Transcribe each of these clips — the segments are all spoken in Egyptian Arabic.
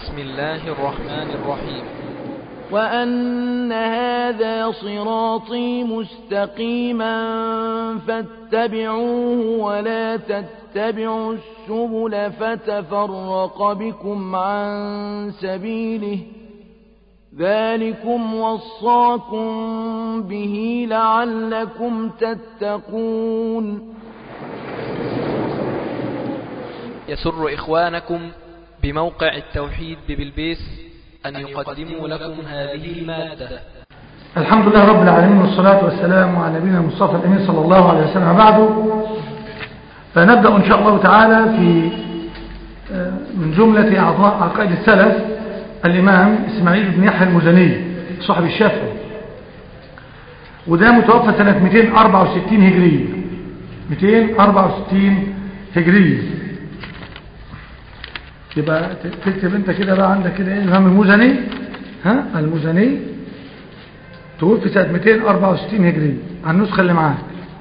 بسم الله الرحمن الرحيم وأن هذا صراطي مستقيما فاتبعوه ولا تتبعوا السبل فتفرق بكم عن سبيله ذلكم وصاكم به لعلكم تتقون يسر إخوانكم بموقع التوحيد ببلبيس أن يقدموا لكم هذه المادة الحمد لله رب العالمين والصلاة والسلام على نبينا المصطفى الأمين صلى الله عليه وسلم بعد فنبدأ إن شاء الله تعالى في من جملة أعضاء عقائد السلف الإمام إسماعيل بن يحيى المزني صاحب الشافعي وده متوفى سنة 264 هجرية 264 هجرية يبقى تكتب انت كده بقى عندك كده ايه الامام المزني ها المزني توفي سنة 264 هجرية على النسخة اللي معاك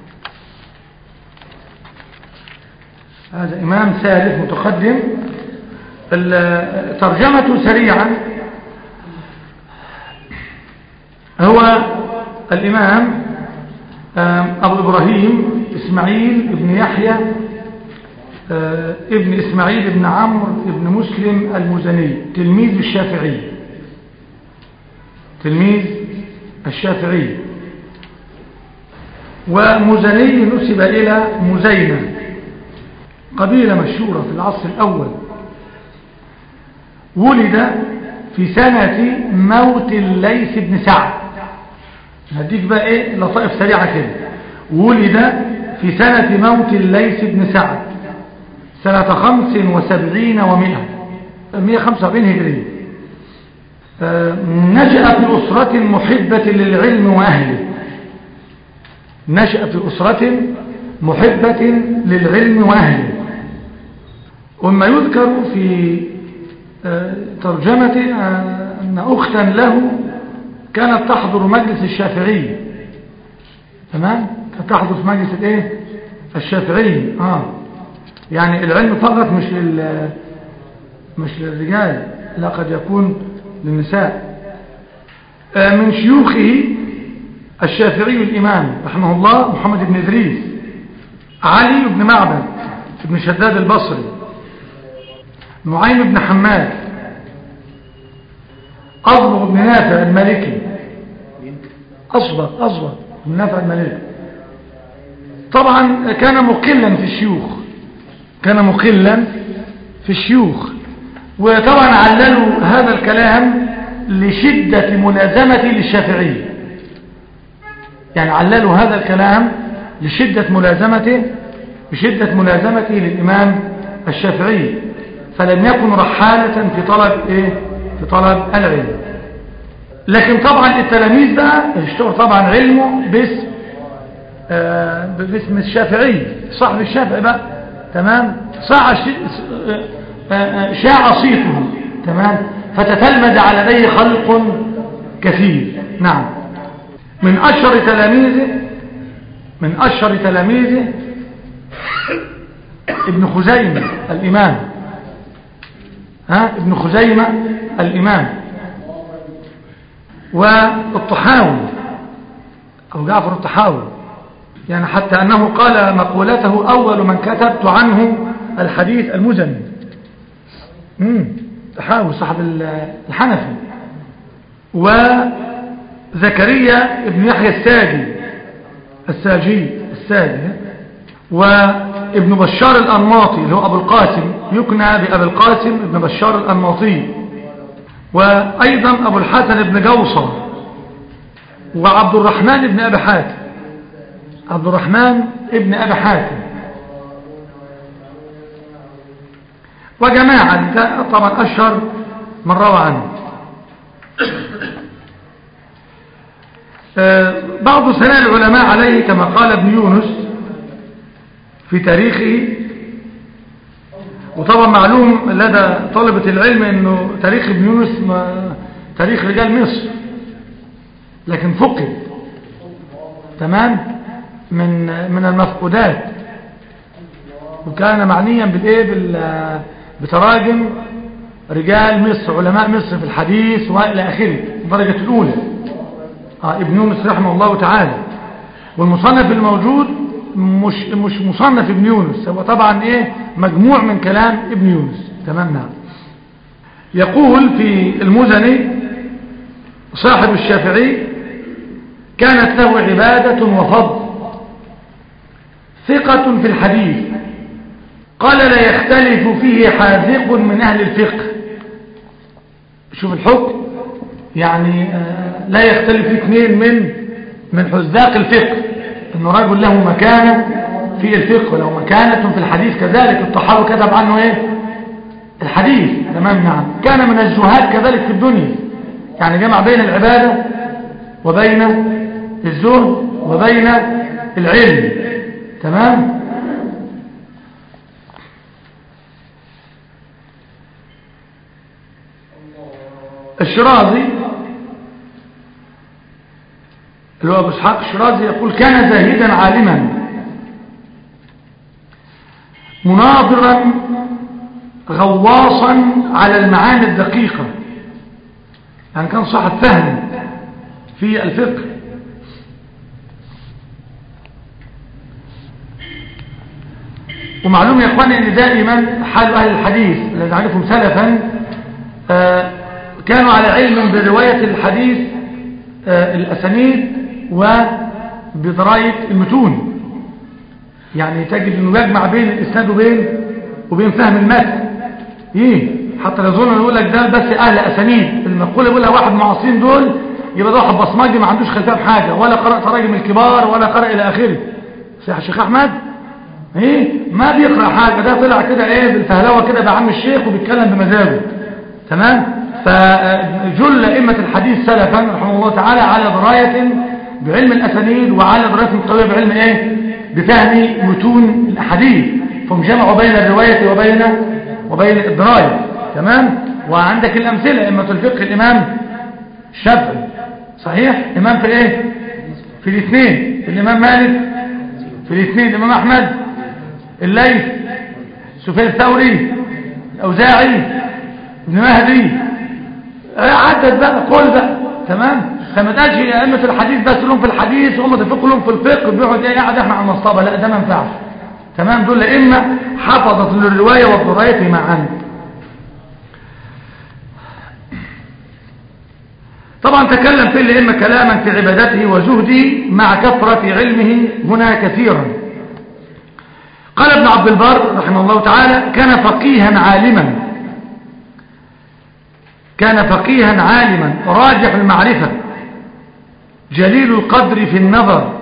هذا امام ثالث متقدم ترجمته سريعا هو الامام ابو ابراهيم اسماعيل ابن يحيى ابن إسماعيل ابن عمرو ابن مسلم المزني تلميذ الشافعي تلميذ الشافعي ومزني نسب إلى مزينة قبيلة مشهورة في العصر الأول ولد في سنة موت الليث بن سعد هديك بقى ايه لطائف سريعة كده ولد في سنة موت الليث بن سعد سنة خمس وسبعين ومئة مئة خمسة واربعين هجرية نشأ في أسرة محبة للعلم وأهله نشأ في أسرة محبة للعلم وأهله وما يذكر في ترجمة أن أختا له كانت تحضر مجلس الشافعي تمام كانت تحضر في مجلس الايه الشافعي اه يعني العلم فقط مش لل مش للرجال لا قد يكون للنساء من شيوخه الشافعي الإمام رحمه الله محمد بن إدريس علي بن معبد بن شداد البصري نعيم بن حماد أصبغ بن نافع المالكي أصبغ أصبغ بن نافع المالكي طبعا كان مقلا في الشيوخ كان مقلا في الشيوخ وطبعا عللوا هذا الكلام لشدة ملازمة للشافعي يعني عللوا هذا الكلام لشدة ملازمته بشدة ملازمته للإمام الشافعي فلم يكن رحالة في طلب إيه؟ في طلب العلم لكن طبعا التلاميذ بقى اشتهر طبعا علمه باسم آه باسم الشافعي صاحب الشافعي بقى تمام صاع شاع صيته تمام فتتلمذ على لديه خلق كثير نعم من أشهر تلاميذه من أشهر تلاميذه ابن خزيمة الإمام ها ابن خزيمة الإمام والطحاوي أو جعفر الطحاوي يعني حتى أنه قال مقولته أول من كتبت عنه الحديث المزني امم تحاول صاحب الحنفي وزكريا ابن يحيى الساجي الساجي الساجي وابن بشار الأنماطي اللي هو أبو القاسم يكنى بأبي القاسم ابن بشار الأنماطي وأيضا أبو الحسن بن جوصر وعبد الرحمن بن أبي حاتم عبد الرحمن ابن أبي حاتم وجماعة طبعا أشهر من روى عنه بعض ثناء العلماء عليه كما قال ابن يونس في تاريخه وطبعا معلوم لدى طلبة العلم انه تاريخ ابن يونس تاريخ رجال مصر لكن فقد تمام من من المفقودات وكان معنيا بالايه بتراجم رجال مصر علماء مصر في الحديث وإلى آخره الدرجة الأولى آه ابن يونس رحمه الله تعالى والمصنف الموجود مش, مش مصنف ابن يونس هو طبعا ايه مجموع من كلام ابن يونس تمام نعم يقول في المزني صاحب الشافعي كانت له عبادة وفضل ثقة في الحديث قال لا يختلف فيه حاذق من أهل الفقه شوف الحكم يعني لا يختلف فيه اثنين من من حذاق الفقه انه رجل له مكانة في الفقه ولو مكانة في الحديث كذلك الطحاوي كتب عنه ايه الحديث تمام نعم كان من الزهاد كذلك في الدنيا يعني جمع بين العبادة وبين الزهد وبين العلم تمام الشرازي اللي هو ابو اسحاق الشرازي يقول كان زاهدا عالما مناظرا غواصا على المعاني الدقيقة يعني كان صاحب فهم في الفقه ومعلوم يا اخواني ان دائما حال اهل الحديث الذي نعرفهم سلفا آه كانوا على علم برواية الحديث آه الاسانيد وبدراية المتون يعني تجد انه يجمع بين الاسناد وبين وبين فهم المتن ايه حتى يظن يقول لك ده بس اهل اسانيد المقوله يقولها واحد معاصرين دول يبقى ده واحد بصمجي ما عندوش خلفيه بحاجه ولا قرأ تراجم الكبار ولا قرأ الى اخره صحيح الشيخ احمد ايه ما بيقرأ حاجه ده طلع كده ايه بالفهلوه كده بعم الشيخ وبيتكلم بمزاجه تمام فجل ائمه الحديث سلفا رحمه الله تعالى على درايه بعلم الاسانيد وعلى درايه قويه بعلم ايه بفهم متون الاحاديث فهم جمعوا بين الروايه وبين وبين الدرايه تمام وعندك الامثله ائمه الفقه الامام الشافعي صحيح امام في ايه في الاثنين الامام مالك في الاثنين الامام احمد الليث سفيان الثوري الاوزاعي ابن مهدي عدد بقى كل بقى تمام فما تقالش ائمه الحديث بس لهم في الحديث وهم الفقه لهم في الفقه بيقعد ايه قاعد احنا على المصطبه لا ده ما ينفعش تمام دول ائمه حفظت للروايه والدرايه معا طبعا تكلم في الائمه كلاما في عبادته وزهده مع كثره علمه هنا كثيرا قال ابن عبد البر رحمه الله تعالى كان فقيها عالما كان فقيها عالما راجح المعرفة جليل القدر في النظر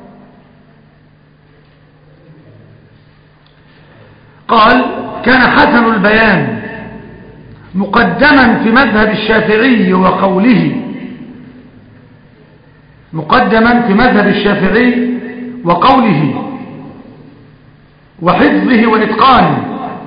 قال كان حسن البيان مقدما في مذهب الشافعي وقوله مقدما في مذهب الشافعي وقوله وحفظه وإتقانه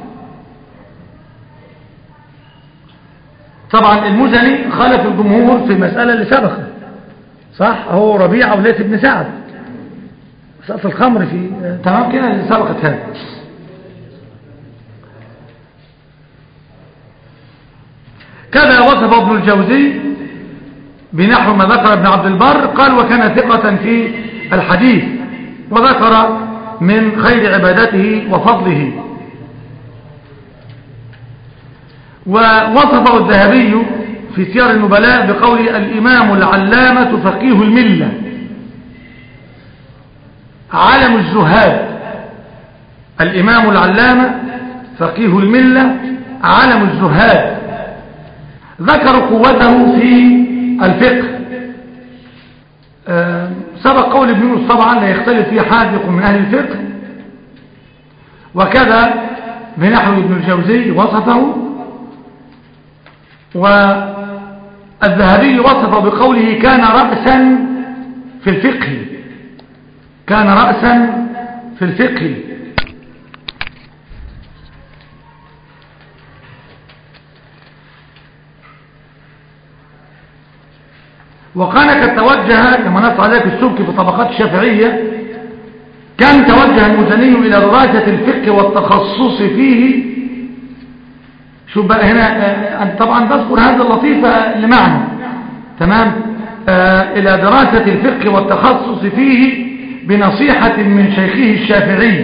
طبعا المزني خالف الجمهور في المسألة اللي سبقه صح هو ربيعة وليث بن سعد مسألة الخمر في تمام كده اللي سبقت هذا كذا وصف ابن الجوزي بنحو ما ذكر ابن عبد البر قال وكان ثقة في الحديث وذكر من خير عبادته وفضله ووصفه الذهبي في سير النبلاء بقول الإمام العلامة فقيه الملة علم الزهاد الإمام العلامة فقيه الملة علم الزهاد ذكر قوته في الفقه سبق قول ابن يونس طبعا لا يختلف فيه حاذق من أهل الفقه وكذا بنحو ابن الجوزي وصفه والذهبي وصفه بقوله كان رأسا في الفقه كان رأسا في الفقه وكان قد توجه كما نص عليه السبك في طبقات الشافعية كان توجه المزني إلى دراسة الفقه والتخصص فيه شوف بقى هنا آه، أنت طبعا تذكر هذا اللطيفة لمعنى تمام آه، إلى دراسة الفقه والتخصص فيه بنصيحة من شيخه الشافعي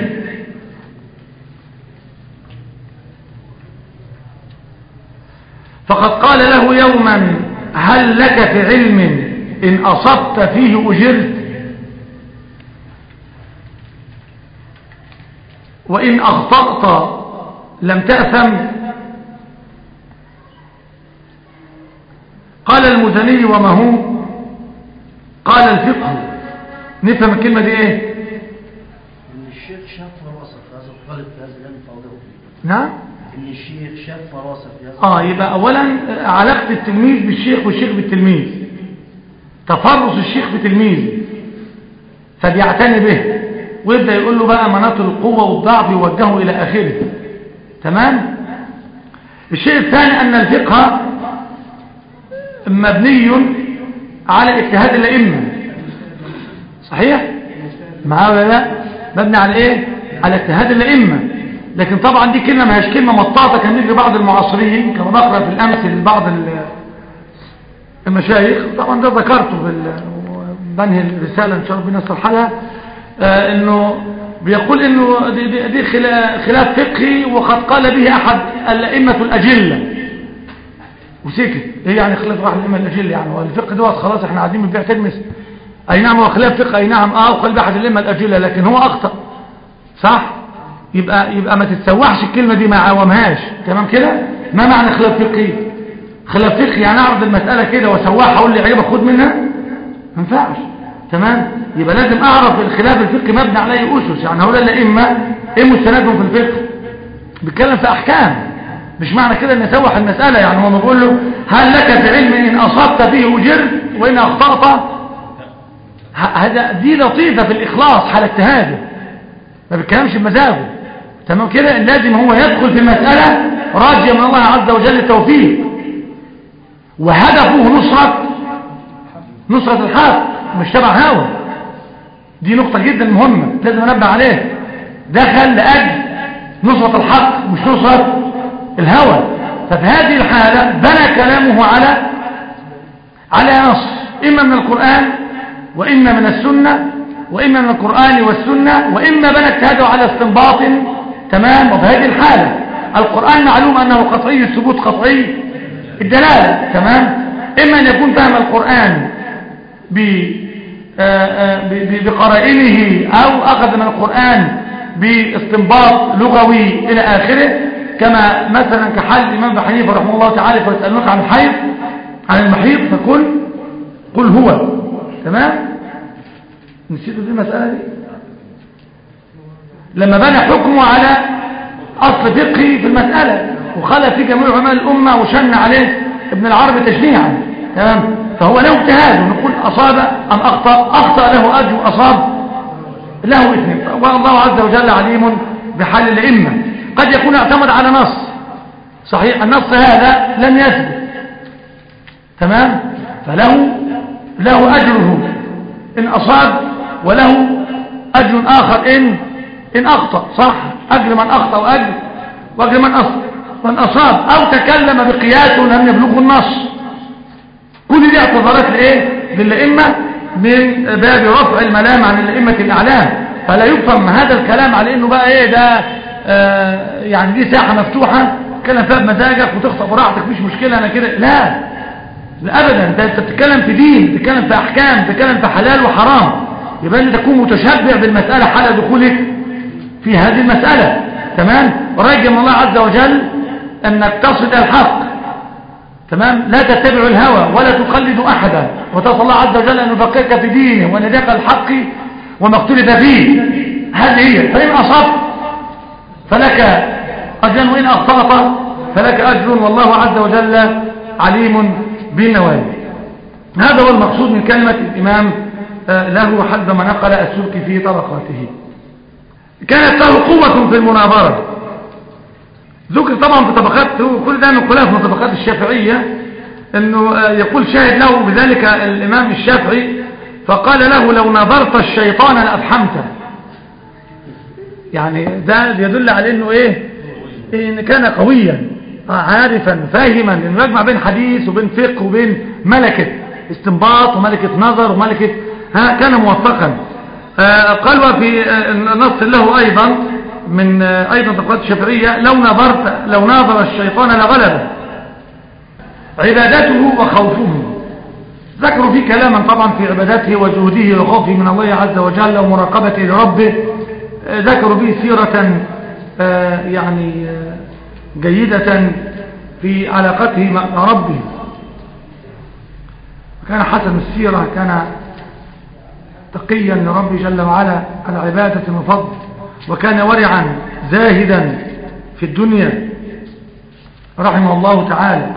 فقد قال له يوما هل لك في علم إن أصبت فيه أجرت وإن أخطأت لم تأثم قال المزني وما هو قال الفقه نفهم الكلمة دي ايه ان الشيخ شاف فراسه في هذا الطالب في هذا العلم فوضعه فيه نعم ان الشيخ شاف فراسه في هذا اه يبقى اولا علاقة التلميذ بالشيخ والشيخ بالتلميذ تفرس الشيخ بتلميذه فبيعتني به ويبدأ يقول له بقى مناط القوة والضعف يوجهه إلى آخره تمام الشيء الثاني أن الفقه مبني على اجتهاد الأئمة صحيح معاه ولا لا مبني على ايه على اجتهاد الأئمة لكن طبعا دي كلمة ما هيش كلمة مطاطة كان يجي بعض المعاصرين كما بقرأ في الأمس لبعض المشايخ طبعا ده ذكرته في بنهي الرسالة إن شاء الله بنصر حالها آه انه بيقول انه دي, دي, دي خلاف فقهي وقد قال به احد الائمه الاجله وسكت ايه يعني خلاف واحد الائمه الاجله يعني هو الفقه دوت خلاص احنا قاعدين بنبيع تلمس اي نعم هو خلاف فقه اي نعم اه وقال باحد الائمه الاجله لكن هو اخطا صح يبقى يبقى ما تتسوحش الكلمه دي ما عومهاش تمام كده ما معنى خلاف فقهي خلاف فقهي يعني اعرض المساله كده واسوحها اقول لي عيب خد منها ما ينفعش تمام يبقى لازم اعرف الخلاف الفقهي مبني عليه اسس يعني هؤلاء الائمه ايه مستندهم في الفقه بيتكلم في احكام مش معنى كده ان اسوح المساله يعني هو بيقول له هل لك في علم ان اصبت فيه اجرت وان اخطات هذا دي لطيفه في الاخلاص حال اجتهاده ما بيتكلمش بمزاجه تمام كده لازم هو يدخل في المساله راجيا من الله عز وجل التوفيق وهدفه نصره نصره الحق مش تبع هوى دي نقطة جدا مهمة لازم انبه عليها دخل لأجل نصرة الحق مش نصرة الهوى ففي هذه الحالة بنى كلامه على على نص إما من القرآن وإما من السنة وإما من القرآن والسنة وإما بنى اجتهاده على استنباط تمام وفي هذه الحالة القرآن معلوم أنه قطعي الثبوت قطعي الدلالة تمام إما أن يكون فهم القرآن بقرائنه أو أخذ من القرآن باستنباط لغوي إلى آخره كما مثلا كحال الإمام ابن حنيفة رحمه الله تعالى فيسألونك عن الحيض عن المحيض فقل قل هو تمام نسيتوا دي المسألة دي لما بنى حكمه على أصل فقهي في المسألة وخلى في جميع علماء الأمة وشن عليه ابن العربي تشنيعا تمام فهو له اجتهاد ونقول أصاب أم أخطأ أخطأ له أجر أصاب له إثم والله عز وجل عليم بحال الأئمة قد يكون اعتمد على نص صحيح النص هذا لم يثبت تمام فله له أجره إن أصاب وله أجر آخر إن إن أخطأ صح أجر من أخطأ وأجر وأجر من أصاب من أصاب أو تكلم بقياس لم يبلغه النص كل دي اعتذارات لايه للائمه من باب رفع الملام عن الائمه الاعلام فلا يفهم هذا الكلام على انه بقى ايه ده آه يعني دي ساحه مفتوحه تتكلم فيها بمزاجك وتخطأ براحتك مش مشكله انا كده لا لا ابدا انت انت بتتكلم في دين بتتكلم في احكام بتتكلم في حلال وحرام يبقى انت تكون متشبع بالمساله حال دخولك في هذه المساله تمام ورجى من الله عز وجل انك تصل الى الحق تمام لا تتبعوا الهوى ولا تقلدوا أحدا وتصل الله عز وجل أن يفكرك في دينه وأن يدق الحق وما اختلف فيه هذه هي فإن أصبت فلك أجر وإن أخطأت فلك أجر والله عز وجل عليم بالنوال هذا هو المقصود من كلمة الإمام له حد ما نقل السلك في طبقاته كانت له قوة في المناظرة ذكر طبعا في طبقات كل ده من خلاف من طبقات الشافعية انه يقول شاهد له بذلك الامام الشافعي فقال له لو نظرت الشيطان لافحمته يعني ده يدل على انه ايه ان كان قويا آه، عارفا فاهما انه يجمع بين حديث وبين فقه وبين ملكة استنباط وملكة نظر وملكة ها كان موفقا آه، قال وفي آه، نص له ايضا من آه، ايضا تقوات الشافعية لو نظرت لو ناظر الشيطان لغلبه عبادته وخوفه ذكروا فيه كلاما طبعا في عبادته وجهده وخوفه من الله عز وجل ومراقبته لربه آه، ذكروا فيه سيرة آه، يعني آه، جيدة في علاقته مع ربه كان حسن السيرة كان تقيا لربه جل وعلا على عبادة وفضل وكان ورعا زاهدا في الدنيا رحمه الله تعالى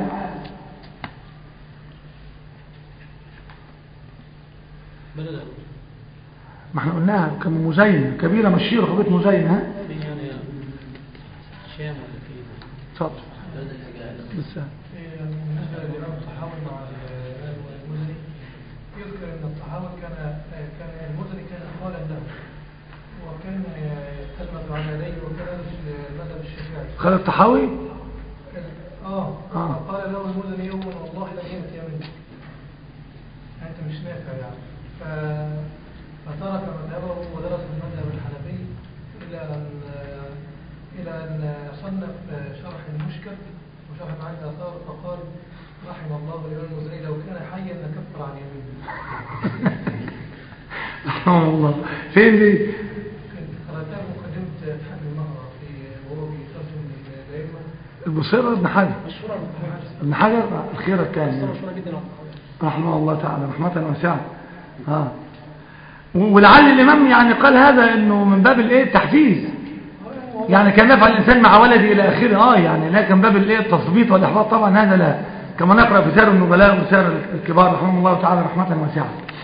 بلد ما احنا قلناها كان من مزين كبيرة مشيرة قضية مزين ها في يعني شام ولا في اتفضل بلد الجاهل لسه بالنسبة للإمام الطحاوي مع المزني يذكر أن الطحاوي كان كان المزني كان قالا له وكان يستلمذ على يديه وكان المذهب الشافعي خالد الطحاوي اه آه. قال له المزني يوما والله لن يأتي منك أنت مش نافع يعني ف... فترك مذهبه ودرس المذهب الحنفي إلى أن إلى أن صنف شرح المشكل وشرح معاني الآثار فقال رحم الله الإمام المزني لو كان حيا لكفر عن يمينه رحمه الله فين دي كنت قرأتها مقدمة حمل المهرة في وهو بيترجم الأئمة البصيرة ابن حجر مشهورة بالحاجة ابن حجر الخيرة الثانية مشهورة جدا عن الطحاوي. رحمه الله تعالى رحمة واسعة آه. ولعل الإمام يعني قال هذا انه من باب الايه التحفيز يعني كان يفعل الإنسان مع ولده إلى آخره آه يعني لكن باب الايه التثبيط والإحباط طبعا هذا لا كما نقرأ في سير النبلاء وسير الكبار رحمه الله تعالى رحمة واسعة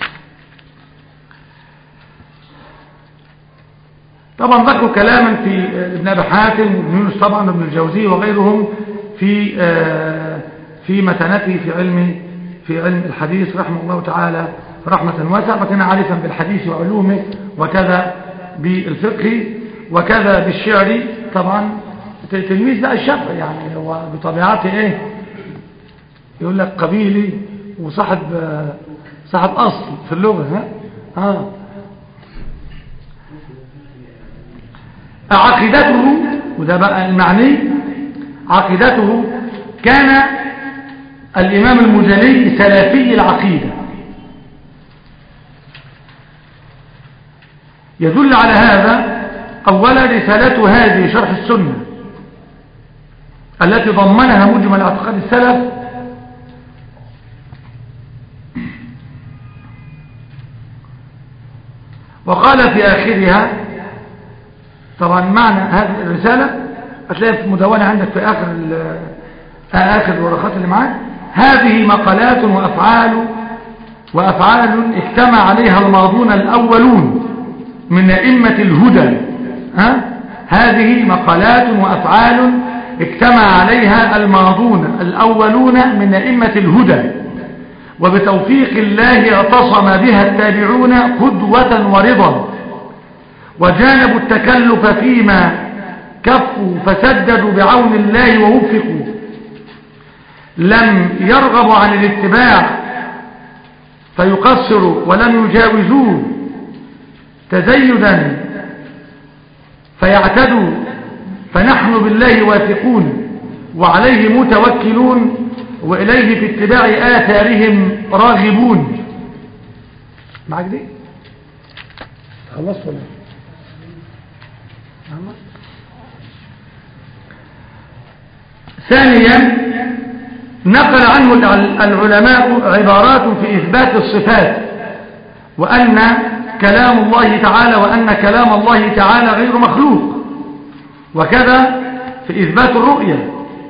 طبعا ذكروا كلاما في ابن أبي حاتم وابن يونس طبعا وابن الجوزي وغيرهم في آه، في متانته في علم في علم الحديث رحمه الله تعالى رحمة واسعة وكان عارفا بالحديث وعلومه وكذا بالفقه وكذا بالشعر طبعا تلميذ بقى الشافعي يعني هو بطبيعته ايه يقول لك قبيلي وصاحب آه، صاحب اصل في اللغة ها اه عقيدته وده بقى المعني عقيدته كان الإمام المزني سلفي العقيدة يدل على هذا أولا رسالته هذه شرح السنة التي ضمنها مجمل اعتقاد السلف وقال في آخرها طبعا معنى هذه الرسالة هتلاقي في مدونة عندك في آخر ال- آخر الورقات اللي معاك هذه مقالات وأفعال وأفعال اجتمع عليها الماضون الأولون من أئمة الهدى ها؟ هذه مقالات وأفعال اجتمع عليها الماضون الأولون من أئمة الهدى وبتوفيق الله اعتصم بها التابعون قدوة ورضا وجانبوا التكلف فيما كفوا فسددوا بعون الله ووفقوا لم يرغبوا عن الاتباع فيقصروا ولم يجاوزوه تزيدا فيعتدوا فنحن بالله واثقون وعليه متوكلون وإليه في اتباع آثارهم راغبون معك دي خلصت ولا إيه؟ نعم. ثانيا نقل عنه الع- العلماء عبارات في إثبات الصفات وأن كلام الله تعالى وأن كلام الله تعالى غير مخلوق وكذا في إثبات الرؤية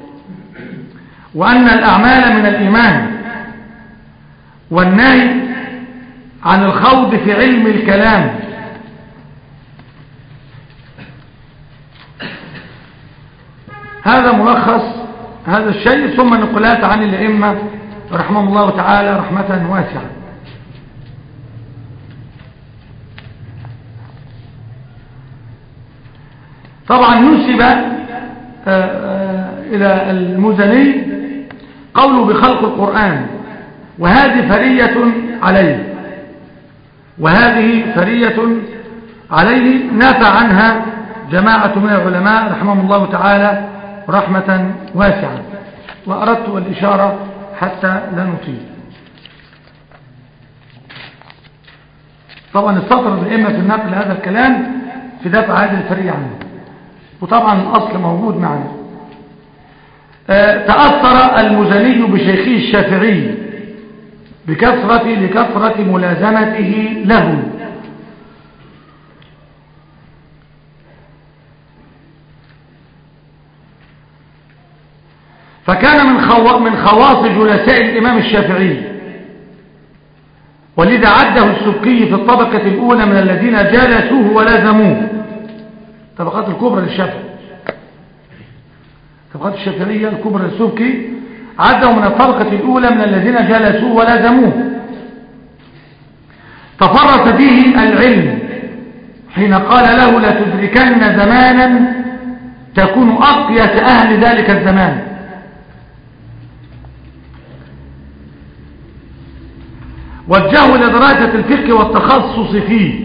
وأن الأعمال من الإيمان والنهي عن الخوض في علم الكلام هذا ملخص هذا الشيء ثم نقلات عن الأئمة رحمهم الله تعالى رحمة واسعة طبعا نسب آه، آه، إلى المزني قوله بخلق القرآن وهذه فرية عليه وهذه فرية عليه نافى عنها جماعة من العلماء رحمهم الله تعالى رحمة واسعة وأردت الإشارة حتى لا نطيل طبعا السطر الأئمة في النقل هذا الكلام في دفع هذه الفرية عنه وطبعا الأصل موجود معنا آه، تأثر المزني بشيخه الشافعي بكثرة لكثرة ملازمته له فكان من خوا من خواص جلساء الإمام الشافعي ولذا عده السبكي في الطبقة الأولى من الذين جالسوه ولازموه طبقات الكبرى للشافعي طبقات الشافعية الكبرى للسبكي عده من الطبقة الأولى من الذين جلسوه ولازموه تفرس فيه العلم حين قال له لتدركن زمانا تكون أقيس أهل ذلك الزمان وجهه لدراسة الفقه والتخصص فيه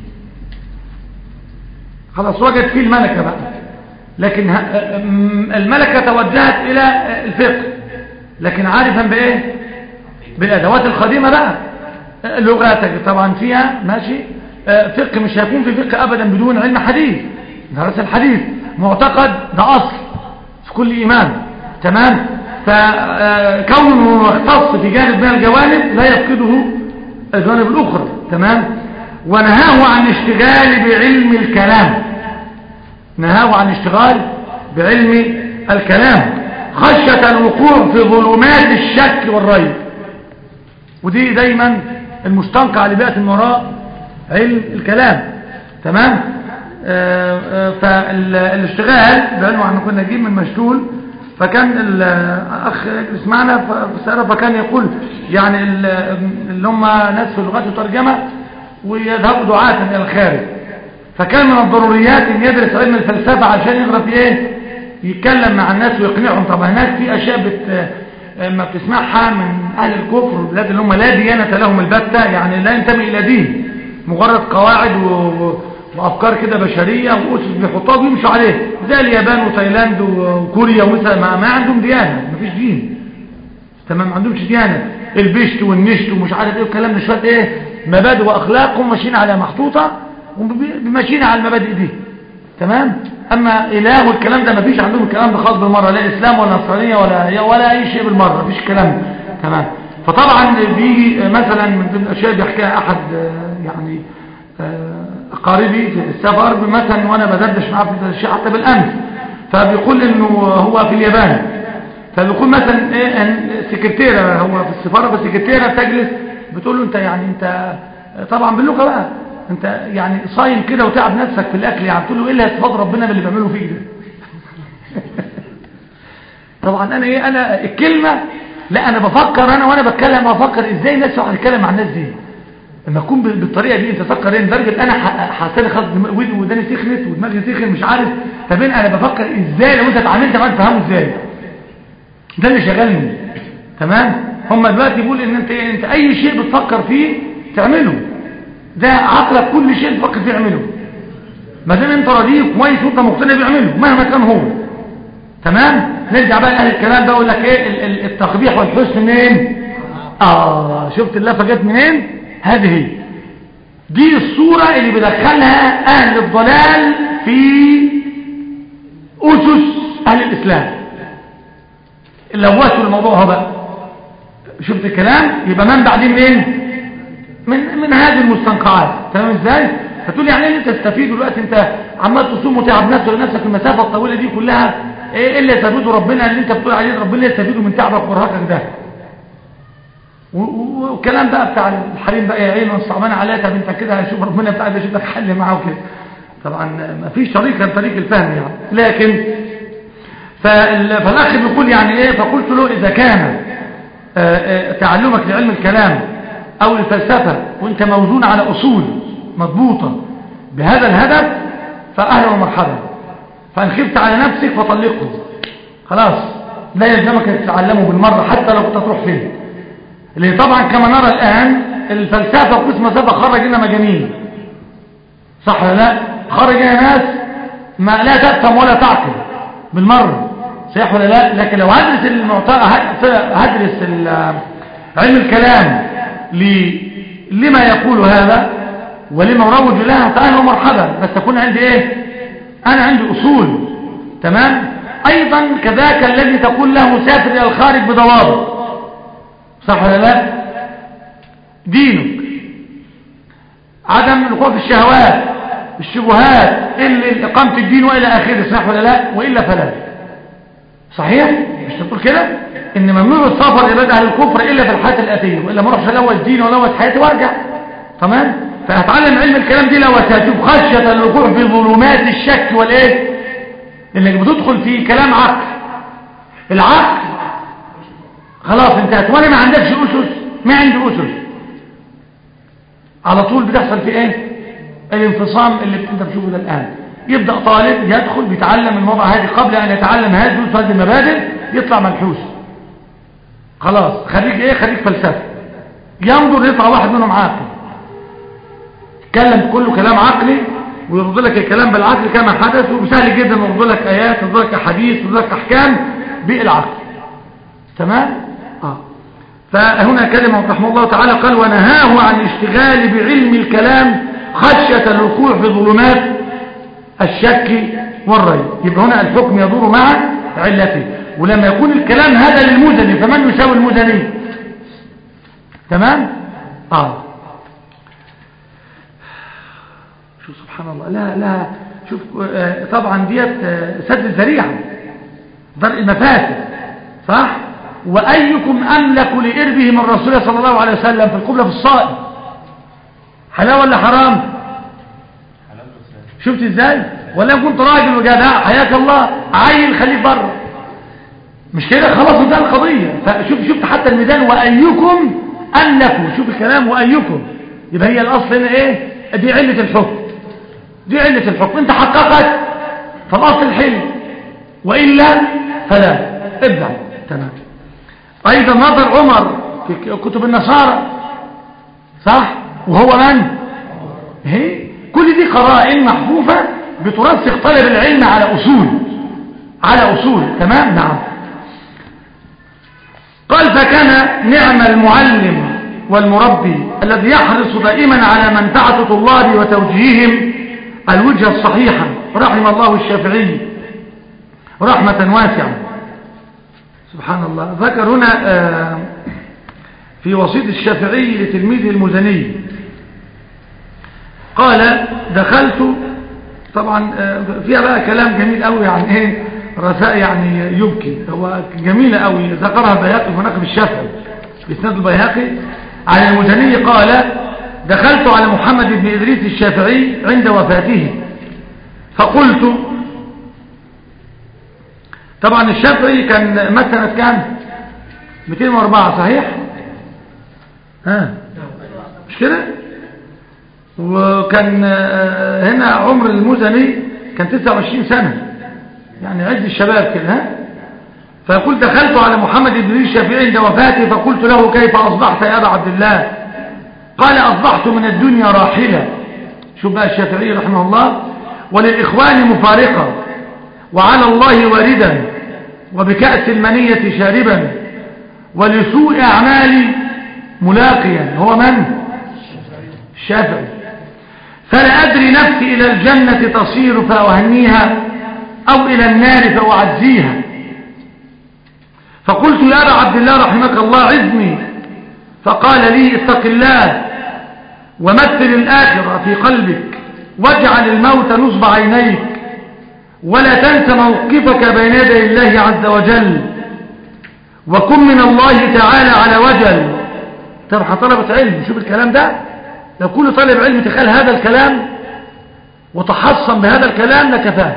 خلاص وجد فيه الملكة بقى لكن الملكة توجهت إلى الفقه لكن عارفا بإيه بالأدوات القديمة بقى لغاتك طبعا فيها ماشي فقه مش هيكون في فقه أبدا بدون علم حديث دراسة الحديث معتقد ده أصل في كل إيمان تمام فكونه مختص في جانب من الجوانب لا يفقده الجوانب الأخرى تمام ونهاه عن اشتغال بعلم الكلام نهاه عن اشتغال بعلم الكلام خشية الوقوع في ظلمات الشك والريب ودي دايما المستنقع اللي بيأتي من وراء علم الكلام تمام آه آه فالاشتغال بأنه احنا كنا نجيب من مشلول فكان الأخ يجلس معنا فسأله فكان يقول يعني اللي هم ناس في اللغات الترجمة ويذهبوا دعاة إلى الخارج فكان من الضروريات ان يدرس علم الفلسفة عشان يقرأ في ايه يتكلم مع الناس ويقنعهم طبعا هناك في اشياء بت... ما بتسمعها من اهل الكفر البلاد اللي هم لا ديانة لهم البتة يعني لا ينتمي الى دين مجرد قواعد و... وافكار كده بشرية واسس بيحطوها ويمشوا عليه زي اليابان وتايلاند وكوريا ومثلا ما, ما عندهم ديانة ما فيش دين تمام ما عندهمش ديانة البشت والنشت ومش عارف ايه والكلام ده شويه ايه مبادئ واخلاقهم ماشيين عليها محطوطة وماشيين على المبادئ دي تمام اما اله والكلام ده مفيش عندهم الكلام ده خالص بالمره لا اسلام ولا نصرانيه ولا ولا اي شيء بالمره مفيش الكلام ده تمام فطبعا بيجي مثلا من ضمن الاشياء بيحكيها احد يعني قاربي في السفر مثلا وانا بدردش معاه في الشيء حتى بالامس فبيقول انه هو في اليابان فبيقول مثلا ايه سكرتيره هو في السفاره فالسكرتيره تجلس بتقول له انت يعني انت طبعا باللغه بقى انت يعني صايم كده وتعب نفسك في الاكل يعني تقول له ايه اللي هيستفاد ربنا باللي بيعمله فيك ده طبعا انا ايه انا الكلمه لا انا بفكر انا وانا بتكلم بفكر ازاي الناس يقعد يتكلم مع الناس دي لما اكون بالطريقه دي انت تفكر ايه لدرجه انا حاسس خلاص وداني سخنت ودماغي سخن مش عارف طب انا بفكر ازاي لو انت اتعاملت معاه تفهمه ازاي ده اللي شغلني تمام هم دلوقتي بيقول ان انت انت اي شيء بتفكر فيه تعمله ده عقلك كل شيء تفكر فيه اعمله ما دام انت راضي كويس وانت مقتنع بيعمله مهما كان هو تمام نرجع بقى لاهل الكلام ده اقول لك ايه التقبيح والحسن منين اه شفت اللفه جت منين هذه هي دي الصوره اللي بيدخلها اهل الضلال في اسس اهل الاسلام لوثوا الموضوع هو بقى شفت الكلام يبقى من بعدين منين من من هذه المستنقعات تمام ازاي فتقول يعني ايه انت تستفيد دلوقتي انت عمال تصوم وتعب نفسك لنفسك المسافه الطويله دي كلها ايه اللي يستفيده ربنا اللي انت بتقول عليه ربنا يستفيده من تعبك وارهاقك ده والكلام بقى بتاع الحريم بقى يا عين والصعبان عليها طب انت كده هشوف ربنا بتاع ده يشوف لك حل معاه وكده طبعا ما فيش طريق غير طريق الفهم يعني لكن فالاخ بيقول يعني ايه فقلت له اذا كان تعلمك لعلم الكلام او الفلسفة وانت موزون على اصول مضبوطة بهذا الهدف فاهلا ومرحبا فان خفت على نفسك فطلقه خلاص لا يلزمك أن تتعلمه بالمرة حتى لو كنت تروح فين اللي طبعا كما نرى الآن الفلسفة وقسم سبق خرج لنا مجانين صح ولا لا خرج لنا ناس ما لا تفهم ولا تعقل بالمرة صحيح ولا لا لكن لو هدرس المعطى هدرس ال- علم الكلام ل... لما يقول هذا ولما يروج لها فأهلا ومرحبا بس تكون عندي ايه انا عندي اصول تمام ايضا كذاك الذي تقول له سافر الى الخارج بضوابط صح ولا لا دينك عدم الوقوع في الشهوات الشبهات اللي اقامه الدين والى اخره صح ولا لا والا فلا صحيح مش تقول كده ان ممنوع السفر لبلد اهل الكفر الا في الحياه الاتيه والا ما اروحش الوث ديني والوث حياتي وارجع تمام فهتعلم علم الكلام دي لو هتشوف خشيه الوقوع في ظلمات الشك والايه انك بتدخل في كلام عقل العقل خلاص انت هتولي ما عندكش اسس ما عندي اسس على طول بتحصل في ايه الانفصام اللي انت بتشوفه ده الان يبدا طالب يدخل بيتعلم الموضوع هذه قبل ان يتعلم هذه هذه المبادئ يطلع منحوس خلاص خريج ايه خريج فلسفه ينظر يطلع واحد منهم عاقل يتكلم كله كلام عقلي ويرد لك الكلام بالعقل كما حدث وسهل جدا يرد لك ايات يرد لك احاديث يرد لك احكام بالعقل تمام اه فهنا كلمة رحمه الله تعالى قال ونهاه عن الاشتغال بعلم الكلام خشية الوقوع في ظلمات الشك والريب يبقى هنا الحكم يدور مع علته ولما يكون الكلام هذا للمزني فمن يساوي المزني تمام اه شوف سبحان الله لا لا شوف آه، طبعا ديت آه، سد الذريعه درء المفاسد صح وايكم املك لاربه من رسول الله صلى الله عليه وسلم في القبله في الصائم حلال ولا حرام شفت ازاي ولا كنت راجل وجدع حياك الله عيل خليك بره مش كده خلاص ده القضيه فشوف شفت حتى الميدان وايكم املكوا شوف الكلام وايكم يبقى هي الاصل هنا ايه دي عله الحكم دي عله الحكم انت حققت فالاصل الحل والا فلا ابدع تمام ايضا نظر عمر في كتب النصارى صح وهو من هي كل دي قرائن محفوفة بترسخ طالب العلم على أصول على أصول تمام نعم قال فكان نعم المعلم والمربي الذي يحرص دائما على منفعة طلابه وتوجيههم الوجهة الصحيحة رحم الله الشافعي رحمة واسعة سبحان الله ذكر هنا آه، في وسيط الشافعي لتلميذه المزني قال دخلت طبعا آه، فيها بقى كلام جميل قوي عن ايه رثاء يعني يبكي هو جميلة قوي ذكرها البيهقي في مناقب الشافعي في اسناد البيهقي عن المزني قال دخلت على محمد بن إدريس الشافعي عند وفاته فقلت طبعا الشافعي كان مات سنة كام 204 صحيح ها مش كده وكان آه، هنا عمر المزني كان 29 سنة يعني عز الشباب كده ها فيقول دخلت على محمد بن الشافعي عند وفاته فقلت له كيف أصبحت يا أبا عبد الله قال أصبحت من الدنيا راحلة شوف بقى الشافعي رحمه الله وللإخوان مفارقة وعلى الله واردا وبكأس المنية شاربا ولسوء أعمالي ملاقيا هو من؟ الشافعي فلا أدري نفسي إلى الجنة تصير فأهنيها أو إلى النار فأعزيها فقلت يا أبا عبد الله رحمك الله عزني فقال لي اتق الله ومثل الآخرة في قلبك واجعل الموت نصب عينيك ولا تنس موقفك بين يدي الله عز وجل وكن من الله تعالى على وجل طبعا طلبة علم شوف الكلام ده لو كل طالب علم تخيل هذا الكلام وتحصن بهذا الكلام لكفاه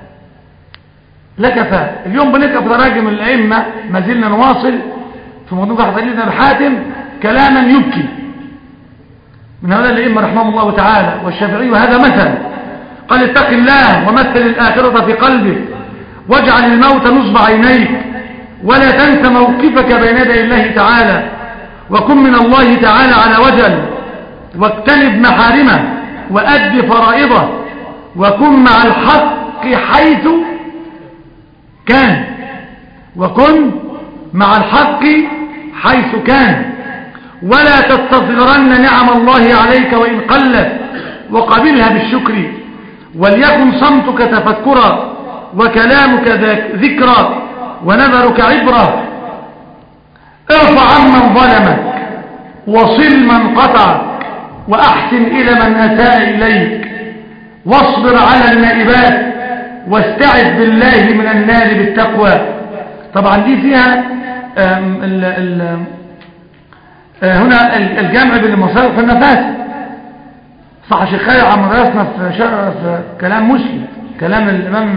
لكفاه اليوم بنقرا في تراجم الائمه ما زلنا نواصل في موضوع بحث ابن الحاتم كلاما يبكي من هؤلاء الائمه رحمهم الله تعالى والشافعي هذا مثل قال اتق الله ومثل الاخره في قلبك واجعل الموت نصب عينيك ولا تنس موقفك بين يدي الله تعالى وكن من الله تعالى على وجل واجتنب محارمه وأد فرائضه وكن مع الحق حيث كان وكن مع الحق حيث كان ولا تستصغرن نعم الله عليك وإن قلت وقبلها بالشكر وليكن صمتك تفكرا وكلامك ذكرا ونذرك عبرة ارفع عمن ظلمك وصل من قطعك وأحسن إلى من أساء إليك واصبر على النائبات واستعذ بالله من النار بالتقوى طبعا دي فيها ال ال هنا الجمع بين المصارف والنفاس صح شيخ خير عم راسنا في, في كلام مسلم كلام الإمام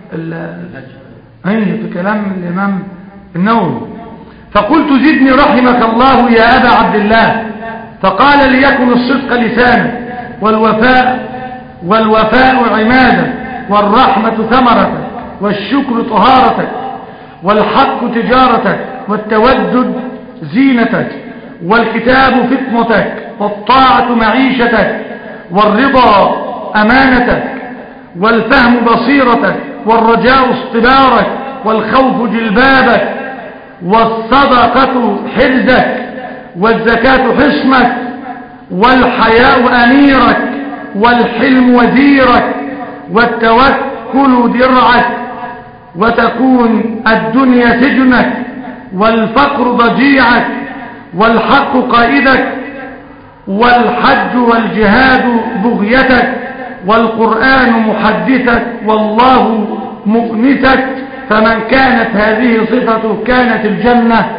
أي في كلام الإمام النووي فقلت زدني رحمك الله يا أبا عبد الله فقال ليكن الصدق لسانك والوفاء والوفاء عمادك والرحمة ثمرتك والشكر طهارتك والحق تجارتك والتودد زينتك والكتاب فطنتك والطاعة معيشتك والرضا أمانتك والفهم بصيرتك والرجاء اصطبارك والخوف جلبابك والصدقة حرزك والزكاة حصنك والحياء أميرك والحلم وزيرك والتوكل درعك وتكون الدنيا سجنك والفقر ضجيعك والحق قائدك والحج والجهاد بغيتك والقرآن محدثك والله مؤنسك فمن كانت هذه صفته كانت الجنة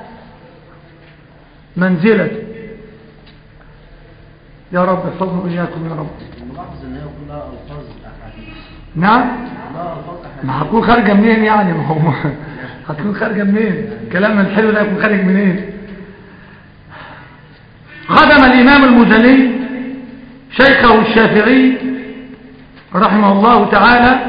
منزلة يا رب احفظنا إياكم يا رب الملاحظ ان هي كلها الفاظ احاديث نعم كلها الفاظ احاديث ما هتكون خارجة منين يعني ما هو هتكون خارجة منين كلام الحلو ده يكون خارج منين خدم الإمام المزني شيخه الشافعي رحمه الله تعالى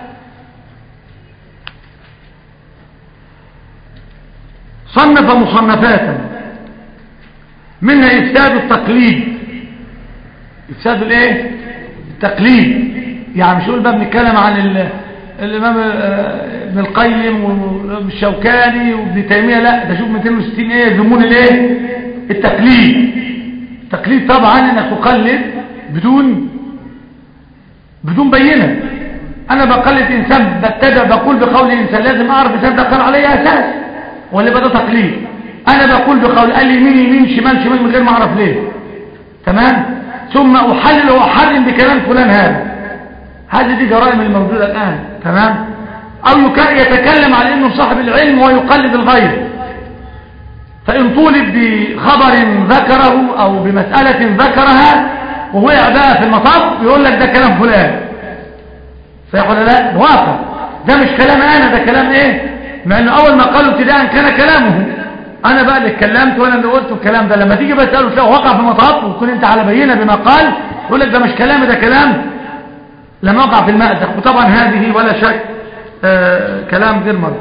صنف مصنفاتا منها إفساد التقليد إفساد الايه التقليد يعني مش يقول بقى بنتكلم عن ال- الإمام آه، ابن القيم والشوكاني وابن تيمية لا ده شوف 260 ايه يلزمون الايه التقليد التقليد طبعا انك تقلد بدون بدون بينة انا بقلد انسان بتبع بقول بقول انسان لازم اعرف انسان ده قال عليه اساس ولا يبقى ده تقليد انا بقول بقول قال يمين يمين شمال شمال من غير ما اعرف ليه تمام ثم احلل واحرم بكلام فلان هذا هذه دي جرائم الموجودة الآن تمام أو يك- يتكلم على أنه صاحب العلم ويقلد الغير فإن طولب بخبر ذكره أو بمسألة ذكرها وهو بقى في المطاف يقول لك ده كلام فلان صحيح ولا لا موافق ده مش كلام أنا ده كلام إيه مع أنه أول ما قالوا ابتداء كان كلامه أنا بقى اللي اتكلمت وأنا اللي قلت الكلام ده لما تيجي بقى تسأله تلاقيه وقع في المطاف وتكون أنت على بينة بما قال يقول لك ده مش كلامي ده كلام لم يقع في المأزق وطبعا هذه ولا شك آه كلام غير مرض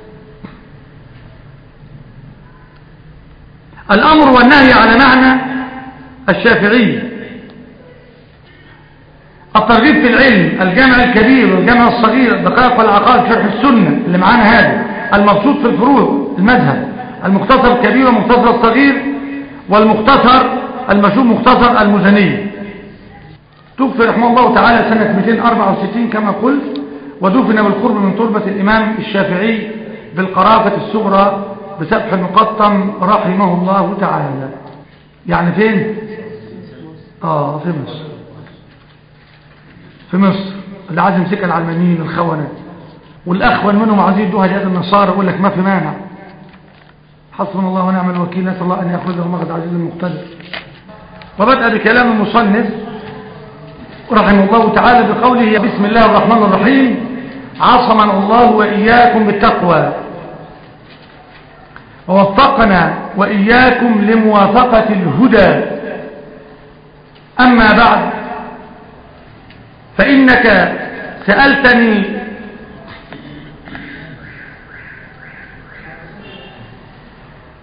الأمر والنهي على معنى الشافعي الترغيب في العلم الجامع الكبير والجامع الصغير الدقائق والعقائد شرح السنة اللي معانا هذا المبسوط في الفروع المذهب المختصر الكبير والمختصر الصغير والمختصر المشهور مختصر المزني توفي رحمه الله تعالى سنة 264 كما قلت ودفن بالقرب من تربة الإمام الشافعي بالقرافة الصغرى بسبح المقطم رحمه الله تعالى يعني فين؟ آه في مصر في مصر اللي عايز يمسك العلمانيين الخونة والأخون منهم عايزين يدوها لهذا النصارى يقول لك ما في مانع حسبنا الله ونعم الوكيل نسأل الله أن يأخذه مغد عزيز المقتدر وبدأ بكلام المصنف رحمه الله تعالى بقوله بسم الله الرحمن الرحيم عصمنا الله وإياكم بالتقوى ووفقنا وإياكم لموافقة الهدى أما بعد فإنك سألتني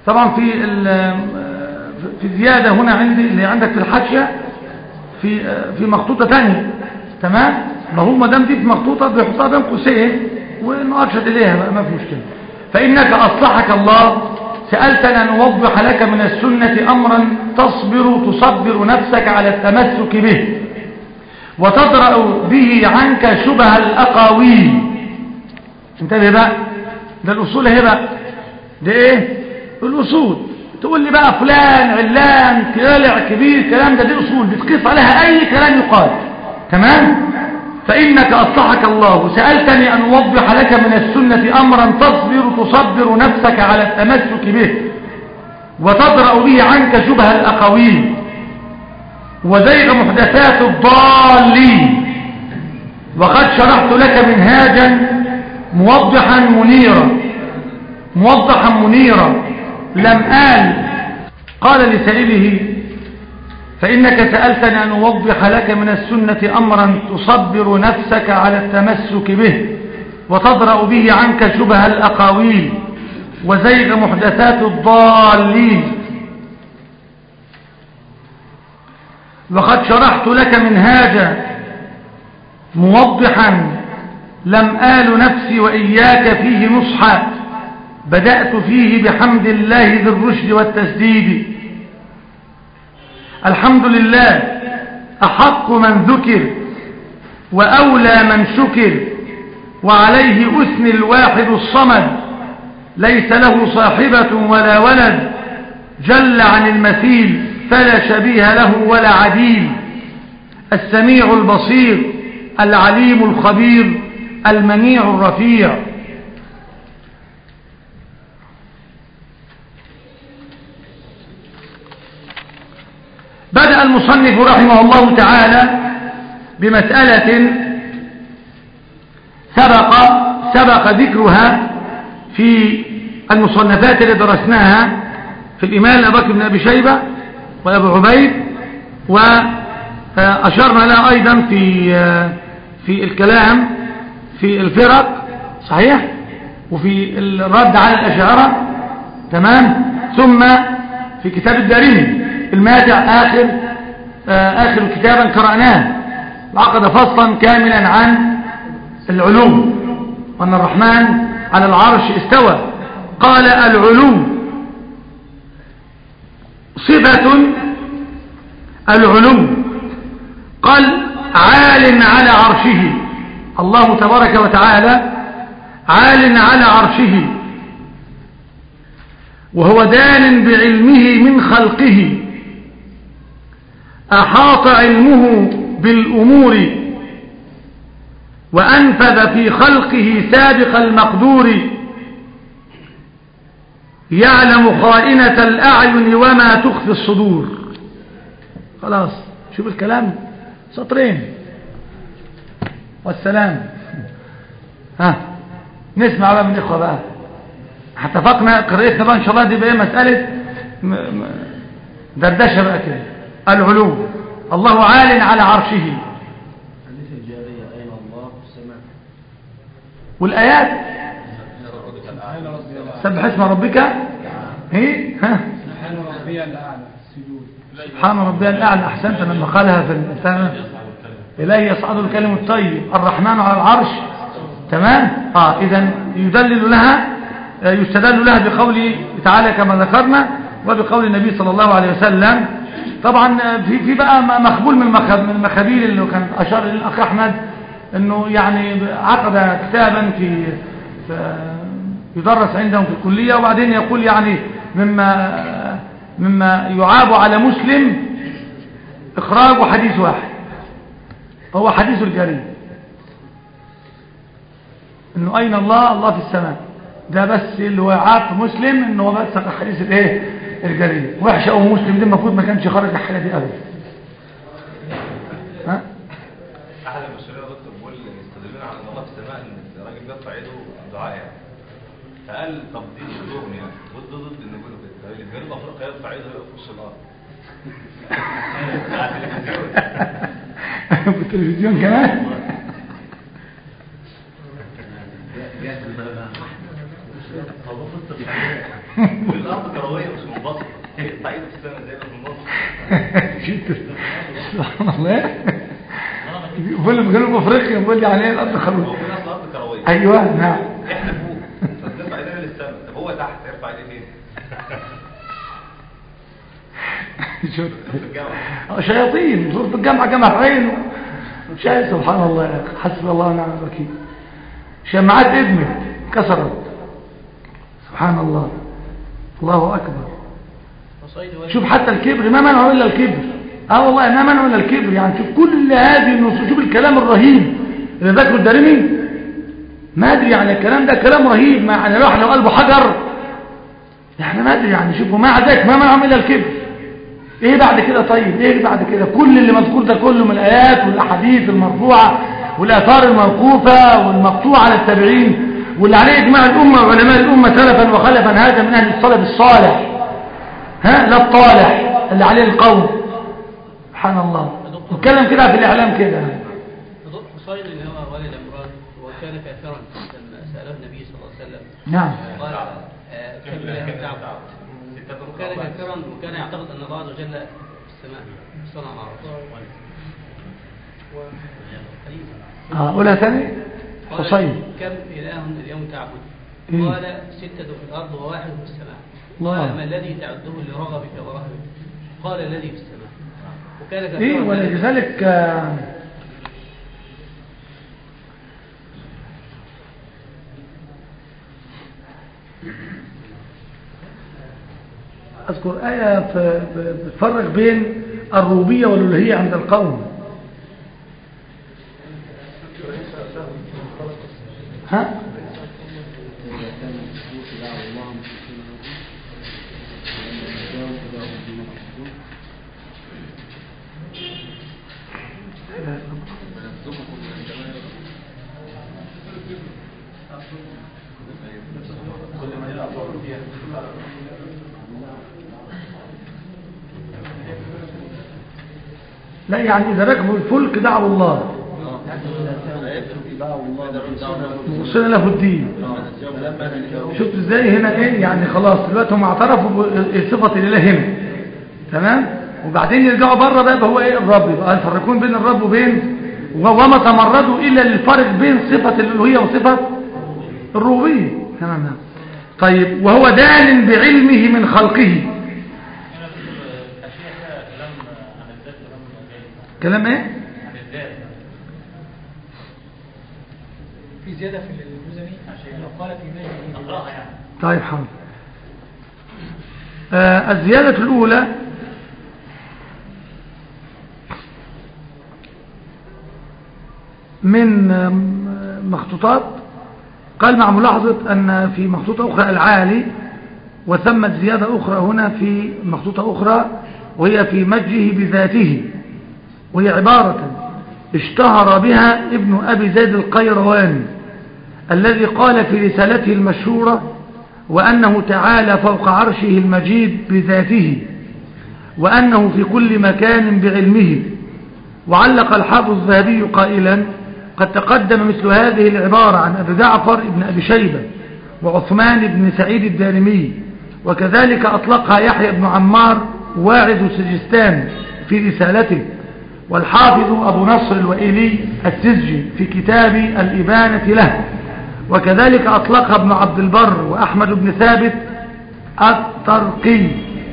طبعا في ال- في زيادة هنا عندي اللي عندك في الحاشية في في مخطوطة تانية تمام ما هو ما دام دي في مخطوطة بيحطها بين قوسين وانه ارشد اليها بقى ما في مشكلة فانك اصلحك الله سألتني ان اوضح لك من السنة امرا تصبر تصبر نفسك على التمسك به وتدرأ به عنك شبه الاقاويل انتبه بقى ده الاصول اهي بقى ده ايه الاصول تقول لي بقى فلان علان طلع كبير الكلام ده دي اصول بتقيس عليها اي كلام يقال تمام فانك اصلحك الله سالتني ان اوضح لك من السنه امرا تصبر تصبر نفسك على التمسك به وتدرا به عنك شبه الاقاويل وزيغ محدثات الضالين وقد شرحت لك منهاجا موضحا منيرا موضحا منيرا لم آل قال لسائله فإنك سألتني أن أوضح لك من السنة أمرا تصبر نفسك على التمسك به وتدرأ به عنك شبه الأقاويل وزيغ محدثات الضالين وقد شرحت لك منهاجا موضحا لم آل نفسي وإياك فيه نصحا بدأت فيه بحمد الله ذي الرشد والتسديد الحمد لله أحق من ذكر وأولى من شكر وعليه أثني الواحد الصمد ليس له صاحبة ولا ولد جل عن المثيل فلا شبيه له ولا عديل السميع البصير العليم الخبير المنيع الرفيع بدأ المصنف رحمه الله تعالى بمسألة سبق سبق ذكرها في المصنفات اللي درسناها في الإمام أبو بكر بن أبي شيبة وأبو عبيد وأشرنا لها أيضا في في الكلام في الفرق صحيح وفي الرد على الأشاعرة تمام ثم في كتاب الدارمي الماتع آخر آخر كتابا قرأناه وعقد فصلا كاملا عن العلوم وأن الرحمن على العرش استوى قال العلو صفة العلو قال عال على عرشه الله تبارك وتعالى عال على عرشه وهو دان بعلمه من خلقه أحاط علمه بالأمور وأنفذ في خلقه سابق المقدور يعلم خائنة الأعين وما تخفي الصدور خلاص شوف الكلام سطرين والسلام ها نسمع بقى من الإخوة بقى اتفقنا قراءتنا بقى إن شاء الله دي بقى مسألة م- م- دردشة بقى كده العلو الله عال على عرشه حديث الجارية أين الله في السماء والآيات سبح اسم ربك ايه ها سبحان ربي الأعلى السجود سبحان ربي الأعلى أحسنت لما قالها في الإنسان إليه يصعد الكلم الطيب الرحمن على العرش تمام آه إذا يدلل لها آه، يستدل لها بقوله تعالى كما ذكرنا وبقول النبي صلى الله عليه وسلم طبعا آه، في في بقى م- مخبول من المخ- من المخابيل اللي كان أشار إليه الأخ أحمد أنه يعني عقد كتابا في في- يدرس عندهم في الكلية وبعدين يقول يعني مما مما يعاب على مسلم إخراج حديث واحد هو حديث الجريم انه اين الله الله في السماء ده بس اللي هو عاب مسلم انه هو بس حديث الايه الجريم وحشه او مسلم دي المفروض ما كانش خرج الحاجه دي ابدا ها احد المشاهير يا دكتور بيقول يستدلون على ان الله في السماء ان الراجل بيرفع ايده دعاء يعني فقال طب دي شغل يعني ضد ضد ان يقولوا كده اللي في جنوب افريقيا يرفع ايده يقف في وش الارض على التلفزيون في التلفزيون كمان جاهز بقى طب وفي الطبيعة والأرض كرويه مش منبسط يقطع ايده في السماء زي ما في المنبسط شفت سبحان الله بيقول لي جنوب افريقيا بيقول لي يعني ايه الارض هو خروج في ناس الارض كرويه ايوه نعم احنا فوق فبنرفع ايدينا للسماء طب هو تحت يرفع ايديه فين؟ شوف في الجامعه شياطين زور في الجامعة جامعة عين شايف سبحان الله يا أخي حسبي الله ونعم الوكيل شماعات ادمت كسرت سبحان الله الله أكبر شوف حتى الكبر ما منعه إلا الكبر اه والله ما منعه إلا الكبر يعني شوف كل هذه النصوص شوف الكلام الرهيب اللي ذكره الدارمي ما أدري يعني الكلام ده كلام رهيب ما يعني الواحد لو قلبه حجر يعني ما أدري يعني شوفوا مع ذلك ما منعهم إلا الكبر ايه بعد كده طيب ايه بعد كده كل اللي مذكور ده كله من الايات والاحاديث المرفوعه والاثار الموقوفه والمقطوعه على التابعين واللي عليه اجماع الامه وعلماء الامه سلفا وخلفا هذا من اهل السلف الصالح ها لا الطالح اللي عليه القول سبحان الله نتكلم كده في الاعلام كده حصين اللي هو والد عمران وكان كافرا لما سأله النبي صلى الله عليه وسلم نعم قال آه، كم إله تعبد وكان كافرا وكان يعتقد أن الله عز وجل في السماء صنع عرش اه قولها ثاني قال حصين كم إله اليوم تعبد إيه. قال ستة في الأرض وواحد في السماء الله. قال ما الذي تعده لرغبك ورهبك قال الذي في السماء وكان كافرا ايه ولذلك آه، اذكر آية ف- ب- بتفرق بين الروبية والألوهية عند القوم ها لا يعني إذا ركبوا الفلك دعوا الله مغسل له الدين شفت ازاي هنا ايه يعني خلاص دلوقتي هم اعترفوا بصفة الاله هنا تمام وبعدين يرجعوا بره بقى هو ايه الرب يبقى يفرقون بين الرب وبين وما تمردوا الا للفرق بين صفة الالوهية وصفة الربوبية تمام نعم. طيب وهو دان بعلمه من خلقه كلام ايه في زيادة في المزني لو قال في مجده طيب حاضر آه الزيادة الأولى من آم، مخطوطات قال مع ملاحظة أن في مخطوطة أخرى العالي وثمت زيادة أخرى هنا في مخطوطة أخرى وهي في مجه بذاته وهي عبارة اشتهر بها ابن أبي زيد القيرواني الذي قال في رسالته المشهورة وأنه تعالى فوق عرشه المجيد بذاته وأنه في كل مكان بعلمه وعلق الحافظ الذهبي قائلا قد تقدم مثل هذه العبارة عن أبي جعفر بن أبي شيبة وعثمان بن سعيد الدارمي وكذلك أطلقها يحيى بن عمار واعظ سجستان في رسالته والحافظ أبو نصر الوئيلي السجي في كتاب الإبانة له وكذلك أطلقها ابن عبد البر وأحمد بن ثابت الترقي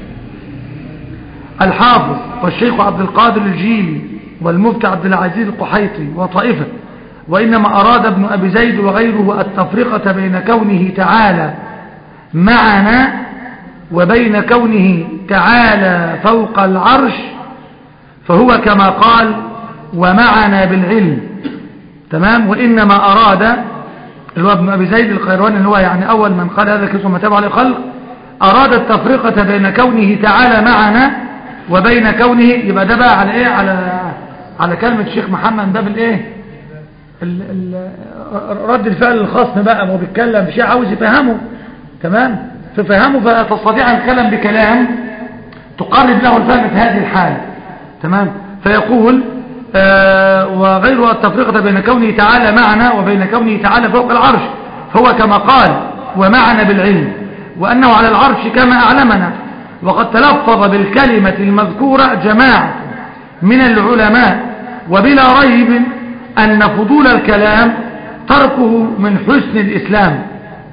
الحافظ والشيخ عبد القادر الجيلي والمفتي عبد العزيز القحيطي وطائفة وإنما أراد ابن أبي زيد وغيره التفرقة بين كونه تعالى معنا وبين كونه تعالى فوق العرش فهو كما قال ومعنا بالعلم تمام وإنما أراد اللي هو ابن أبي زيد القيرواني اللي هو يعني أول من قال هذا كسو ما تابع للخلق أراد التفرقة بين كونه تعالى معنا وبين كونه يبقى ده بقى على إيه على على كلمة الشيخ محمد باب الإيه ال- ال- رد الفعل الخصم بقى ما هو بيتكلم شيء عاوز يفهمه تمام ففهمه فتستطيع أن تتكلم بكلام تقرب له الفهم في هذه الحال تمام فيقول آه وغيرها التفرقة بين كونه تعالى معنا وبين كونه تعالى فوق العرش هو كما قال ومعنا بالعلم وأنه على العرش كما أعلمنا وقد تلفظ بالكلمة المذكورة جماعة من العلماء وبلا ريب أن فضول الكلام تركه من حسن الإسلام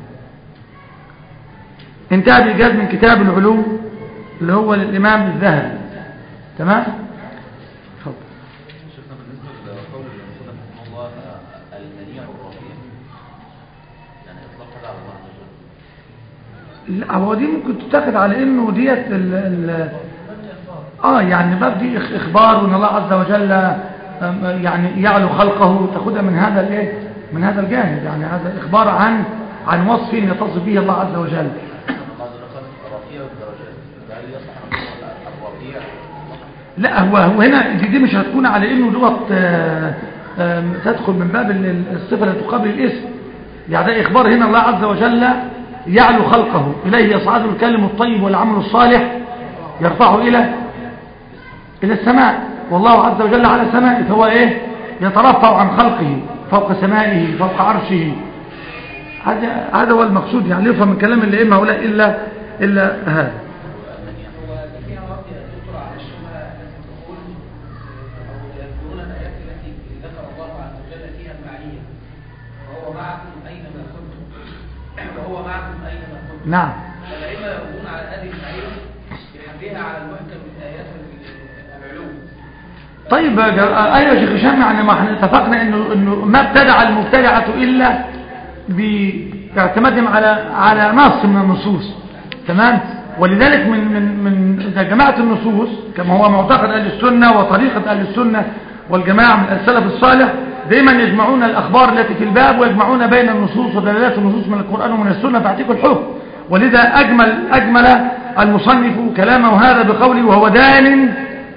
انتهى بإيجاز من كتاب العلوم اللي هو للإمام الذهبي تمام اتفضل شفنا بالنسبة لقول الرسول رحمه الله المنيع الرفيع يعني إطلاق هذا على الله عز وجل لا هو دي ممكن تتاخد على انه ديت ال ال اه يعني باب دي إخ- اخبار وان الله عز وجل أم، يعني يعلو خلقه تاخدها من هذا الايه من هذا الجانب يعني هذا اخبار عن عن وصف يتصف به الله عز وجل بعض الرقم رفيع الدرجات فهل يصح أن نقول الرفيع لا هو هو هنا دي, دي مش هتكون على انه دوت آه، آم، تدخل من باب ال- ال- الصفه التي تقابل الاسم يعني ده اخبار هنا الله عز وجل يعلو خلقه اليه يصعد الكلم الطيب والعمل الصالح يرفعه الى الى السماء والله عز وجل على سمائه فهو ايه يترفع عن خلقه فوق سمائه فوق عرشه هذا هذا هو المقصود يعني لا يفهم من كلام اللي اما هؤلاء الا الا هذا فيها رد يا دكتور على الشبهه التي تقول او يذكرون الايات التي ذكر الله عز وجل فيها المعيه وهو معكم اينما كنتم وهو معكم اينما كنتم نعم فالعلم يردون على هذه المعيه بحملها على المحكم من ايات العلوم طيب يا جا- ايوه يا شيخ هشام يعني ما احنا اتفقنا انه انه ما ابتدع المبتدعه الا باعتمادهم على على نص من النصوص تمام ولذلك من من من اذا جمعت النصوص كما هو معتقد اهل السنه وطريقه اهل السنه والجماعه من السلف الصالح دائما يجمعون الاخبار التي في الباب ويجمعون بين النصوص ودلالات النصوص من القران ومن السنه فيعطيك الحكم ولذا اجمل اجمل المصنف كلامه هذا بقوله وهو دان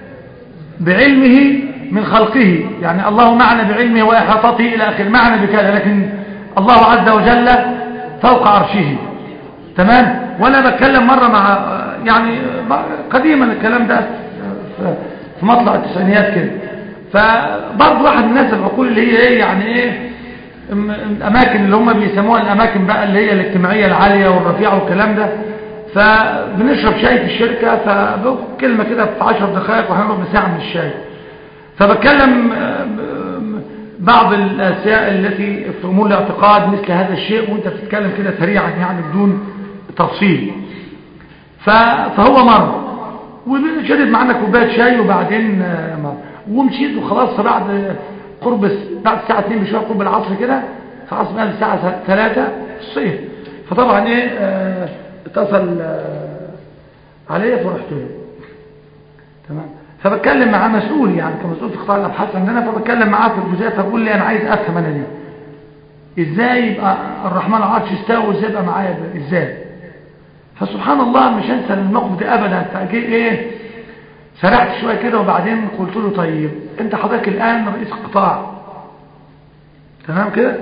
بعلمه من خلقه يعني الله معنا بعلمه وإحاطته إلى آخر معنا بكذا لكن الله عز وجل فوق عرشه تمام وأنا بتكلم مرة مع يعني قديما الكلام ده في مطلع التسعينيات كده فبرضه واحد من الناس العقول اللي هي ايه يعني ايه ام- الاماكن اللي هم بيسموها الاماكن بقى اللي هي الاجتماعيه العاليه والرفيعه والكلام ده فبنشرب شاي في الشركه فكلمه كده في 10 دقائق وهنربع ساعه من الشاي فبتكلم آه، م- بعض الاشياء التي في امور الاعتقاد مثل هذا الشيء وانت بتتكلم كده سريعا يعني بدون تفصيل ف- فهو مر وشرب معانا كوبايه شاي وبعدين آه، مر ومشيت وخلاص فبعد قرب الس- بعد الساعه 2 بشويه قرب العصر كده خلاص بقى الساعه 3 في الصيف فطبعا ايه آه، اتصل آه، عليا فرحت له تمام فبتكلم مع مسؤول يعني كمسؤول في قطاع الابحاث عندنا فبتكلم معاه في الجزئيه فبقول لي انا عايز افهم انا دي ازاي يبقى الرحمن على العرش استوى وازاي يبقى معايا ب- ازاي فسبحان الله مش هنسى الموقف ده ابدا فجي ايه سرحت شويه كده وبعدين قلت له طيب انت حضرتك الان رئيس قطاع تمام كده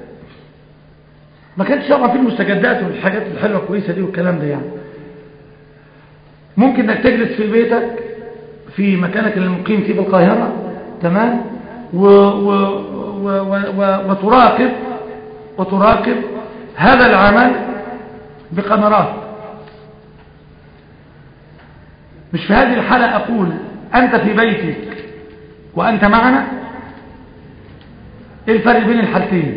ما كانش طبعا في المستجدات والحاجات الحلوه الكويسه دي والكلام ده يعني ممكن انك تجلس في بيتك في مكانك اللي مقيم فيه في القاهرة تمام و و و و و وتراقب وتراقب هذا العمل بقنرات مش في هذه الحالة أقول أنت في بيتك وأنت معنا إيه الفرق بين الحالتين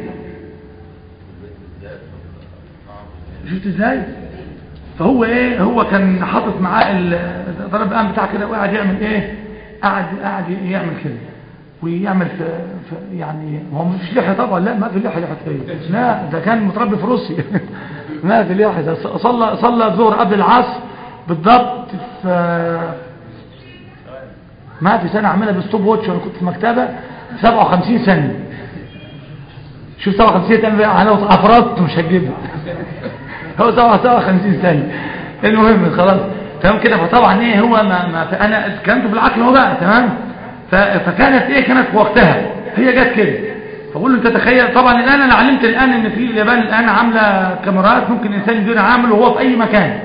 شفت ازاي فهو ايه هو كان حاطط معاه ال- ضرب القلم بتاع كده وقاعد يعمل ايه قاعد قاعد يعمل كده ويعمل في, في يعني هو مش لحيه طبعا لا ما في لحيه لحيه لا ده كان متربي في روسيا ما في لحيه ده صلى صلى الظهر قبل العصر بالضبط في ما في سنه عاملها بالستوب ووتش وانا كنت في مكتبه 57 سنه شوف 57 تعمل ايه انا افرطت مش هتجيبها هو 57 سنه المهم خلاص تمام كده فطبعا ايه هو ما, ما انا اتكلمت بالعقل هو بقى تمام ف- فكانت ايه كانت في وقتها هي جت كده فقول له انت تخيل طبعا الان انا علمت الان ان في اليابان الان عامله كاميرات ممكن الانسان يدير عامل وهو في اي مكان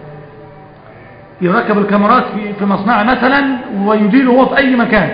يركب الكاميرات في في مصنع مثلا ويدير وهو في اي مكان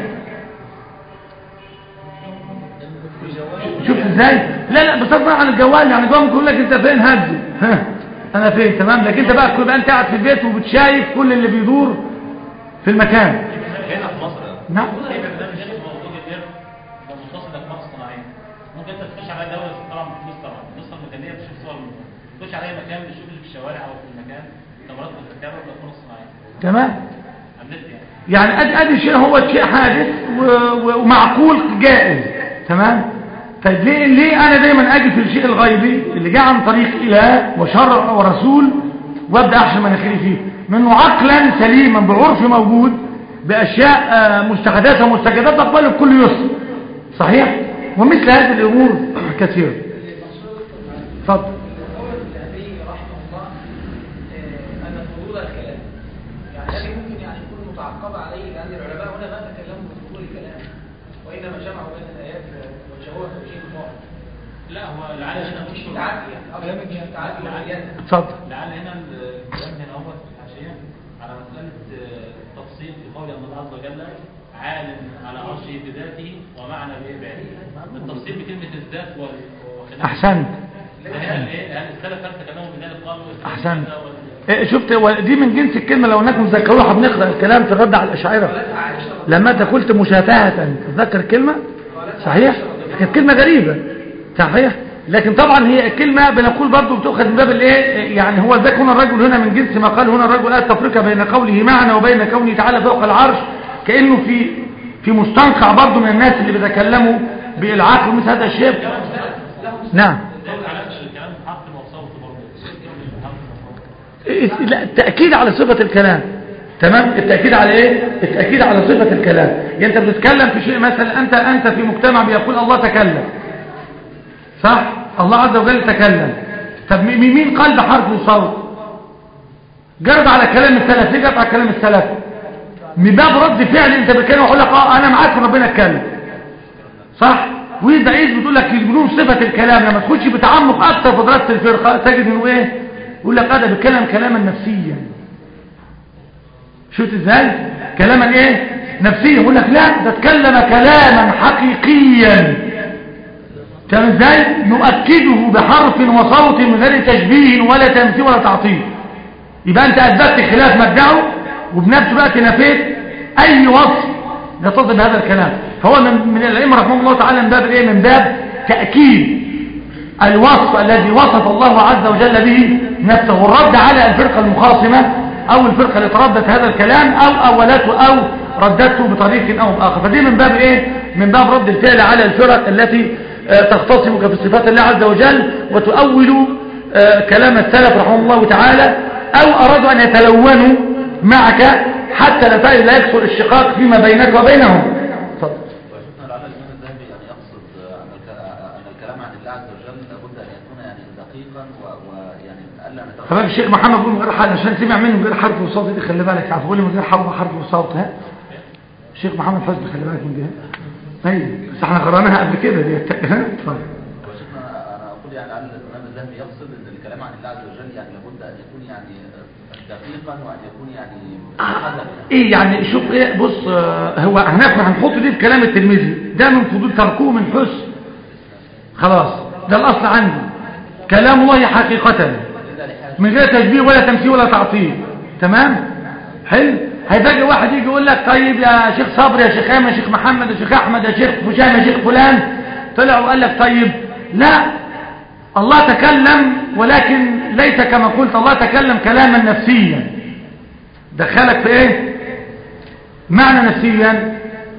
شفت ازاي لا لا بصرف عن الجوال يعني جوال يقول لك انت فين هدي ها انا فين تمام لكن انت بقى تبقى انت قاعد في البيت وبتشايف كل اللي بيدور في المكان هنا في مصر نعم في برنامج اسمه موجود الإرث ده متصل بمصر صناعية ممكن انت تخش على دولة طبعا بفلوس طبعا النسخة المجانية بتشوف صور من جوه. تخش على اي مكان بتشوف اللي في الشوارع او في المكان كاميرات متركبة وتليفون صناعية تمام على النت يعني يعني ادي ادي شيء هو شيء حادث و- و- ومعقول جائز تمام طيب ليه ليه انا دايما اجي في الشيء الغيبي اللي جاء عن طريق اله وشرع ورسول وابدا احشر مناخيري فيه منه عقلا سليما بعرف موجود باشياء آه، مستحدثه ومستجدات تقبل بكل يسر صحيح ومثل هذه الامور كثيره اتفضل القول الذهبي رحمه الله آه، أن فضول الكلام يعني هذه ممكن يعني يكون متعقب عليه لأن العلماء هنا ما تكلموا بفضول الكلام وإنما جمعوا بين الآيات وجهوها توجيه واحد لا هو لعل هنا مش مش تعدي يعني أو مش تعدي وعيادة اتفضل لعل هنا الكلام هنا هو في الحاشية على مسألة آه، تفصيل في قول أن الله عز وجل عالم على عرشه بذاته ومعنى بعباده التفصيل بكلمة الذات وال- وخلاف احسنت ده هنا الايه هل السلف هل تكلموا بذلك قالوا احسنت إيه، شفت هو دي من جنس الكلمه لو انكم ذكروها بنقرا الكلام في الرد على الاشاعره لما انت قلت مشافهه تتذكر الكلمه صحيح كانت كلمه غريبه صحيح لكن طبعا هي الكلمه بنقول برضو بتؤخذ من باب الايه يعني هو ذاك هنا الرجل هنا من جنس ما قال هنا الرجل لا تفرقه بين قوله معنا وبين كونه تعالى فوق العرش كانه في في مستنقع برضو من الناس اللي بيتكلموا بالعقل ومثل هذا الشيء نعم ده الكلام الكلام حرف وصوت برضه إيه، لا التأكيد على صفة الكلام تمام التأكيد على ايه التأكيد على صفة الكلام يعني انت بتتكلم في شيء مثلا انت انت في مجتمع بيقول الله تكلم صح الله عز وجل تكلم طب مي- مي- مين قال بحرف وصوت جرد على كلام السلف ليه جرد على كلام السلف من باب رد فعل انت بتتكلم ويقول لك اه انا معاك ربنا اتكلم صح ويبدا عيد بتقول لك بدون صفه الكلام لما تخش بتعمق اكتر في دراسه الفرقه تجد انه ايه يقول لك هذا بيتكلم كلاما نفسيا شفت ازاي كلاما ايه نفسيا يقول لك لا ده اتكلم كلاما حقيقيا كان ازاي يؤكده بحرف وصوت من غير تشبيه ولا تمثيل ولا تعطيل يبقى انت اثبتت خلاف مبدعه وبنفس الوقت نفيت اي وصف يتصل بهذا الكلام فهو من, من الائمه رحمه الله تعالى من باب ايه من باب تاكيد الوصف الذي وصف الله عز وجل به نفسه والرد على الفرقه المخاصمه او الفرقه اللي تردت هذا الكلام او اولته او ردته بطريق او باخر فدي من باب ايه من باب رد الفعل على الفرق التي آه، تختصمك في صفات الله عز وجل وتؤول آه، كلام السلف رحمه الله تعالى او ارادوا ان يتلونوا معك حتى لا لا يكثر الشقاق فيما بينك وبينهم اتفضل وشفنا لعل الإمام الذهبي يعني يقصد أن الك- أن الكلام عن الله عز وجل لابد أن يكون يعني دقيقا و- ويعني ألا نتوقع خباك الشيخ محمد بيقول من غير حرف عشان سمع منه من غير حرف وصوت دي خلي بالك عارف بيقول لي من غير حرف حرف وصوت ها الشيخ محمد حسني خلي بالك من دي ها؟ ايوه بس احنا قراناها قبل كده دي ها اتفضل وشفنا أنا أقول يعني لعل الإمام الذهبي يقصد أن الكلام عن الله عز وجل يعني لابد أن يكون يعني دقيقا وأن يكون يعني محددا ايه يعني شوف ايه بص آه، هو هناك هنحط دي في كلام التلميذي ده من فضول تركوه من حسن خلاص ده الاصل عندي كلام الله حقيقة من غير تشبيه ولا تمثيل ولا تعطيل تمام حلو هيفاجئ واحد يجي يقول لك طيب يا شيخ صبري يا شيخ ايمن يا شيخ محمد يا شيخ احمد يا شيخ هشام يا شيخ فلان طلع وقال لك طيب لا الله تكلم ولكن ليس كما قلت الله تكلم كلاما نفسيا دخلك في ايه معنى نفسيا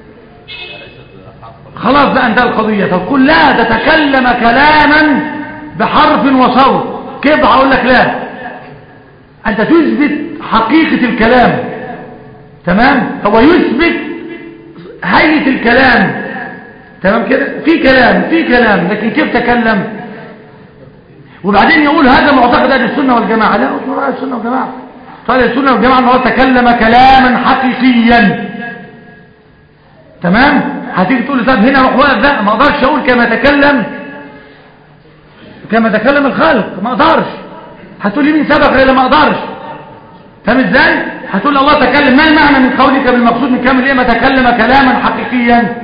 خلاص بقى انتهى القضية تقول لا تتكلم كلاما بحرف وصوت كيف هقول لك لا انت تثبت حقيقة الكلام تمام هو يثبت هيئة الكلام تمام كده في كلام في كلام لكن كيف تكلم وبعدين يقول هذا معتقد اهل السنه والجماعه لا مش اهل السنه والجماعه قال السنه والجماعه ان هو تكلم كلاما حقيقيا تمام هتيجي تقول لي طب هنا روح واقف لا ما اقدرش اقول كما تكلم كما تكلم الخلق ما اقدرش هتقول لي مين سبق غير ما اقدرش فاهم ازاي هتقول لي الله تكلم ما المعنى من قولك بالمقصود من كامل ايه ما تكلم كلاما حقيقيا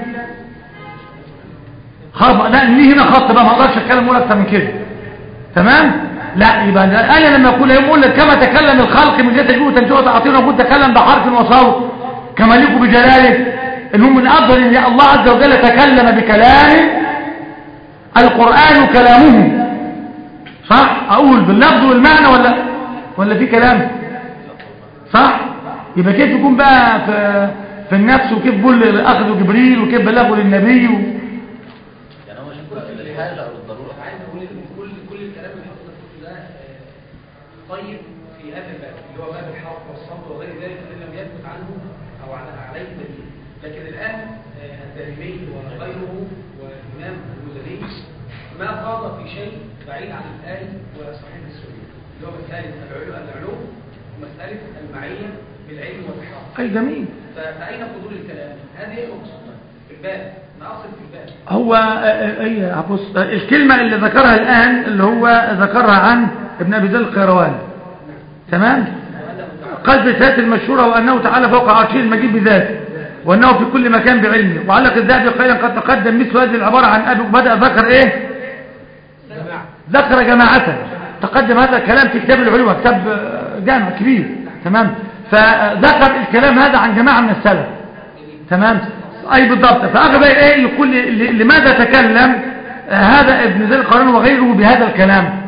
خلاص لا ليه هنا خط بقى ما اقدرش اتكلم اقول اكتر من كده تمام لا يبقى ده- انا لما اقول يقول لك كما تكلم الخلق من غير تجيب وتنجيه وتعطيه وقلت تكلم بحرف وصوت كما يليق بجلاله انه من افضل ان الله عز وجل تكلم بكلام القران كلامه صح اقول باللفظ والمعنى ولا ولا في كلام صح يبقى كيف يكون بقى في في النفس وكيف بقول اخذ جبريل وكيف بلغه للنبي و... يعني هو شوف الحاجة أو الضرورة عايز اقول ان كل كل الكلام اللي حضرتك قلته ده آه، طيب في هذا الباب اللي هو باب الحرف والصمت وغير ذلك فان لم يثبت عنه او عن عليه دليل لكن الان آه، الدارمي وغيره والامام المزني ما خاض في شيء بعيد عن الايه وصحيح السنه اللي هو مساله العلو العلوم ومساله المعيه بالعلم والحق اي جميل فاين فضول الكلام؟ هذه هي المقصوده في الباب انا اقصد في الباب هو اي بص الكلمة اللي ذكرها الآن اللي هو ذكرها عن ابن أبي ذر القيروان تمام قال في الذات المشهورة وأنه تعالى فوق عرشه المجيد بذاته وأنه في كل مكان بعلمه وعلق الذهبي قائلا قد تقدم مثل هذه العبارة عن أبي بدأ ذكر إيه ذكر جماعة تقدم هذا الكلام في كتاب العلوم كتاب آه، جامع كبير تمام فذكر الكلام هذا عن جماعة من السلف تمام اي بالضبط فاخذ ايه يقول ل- ل- لماذا تكلم آه، هذا ابن ذي القرن وغيره بهذا الكلام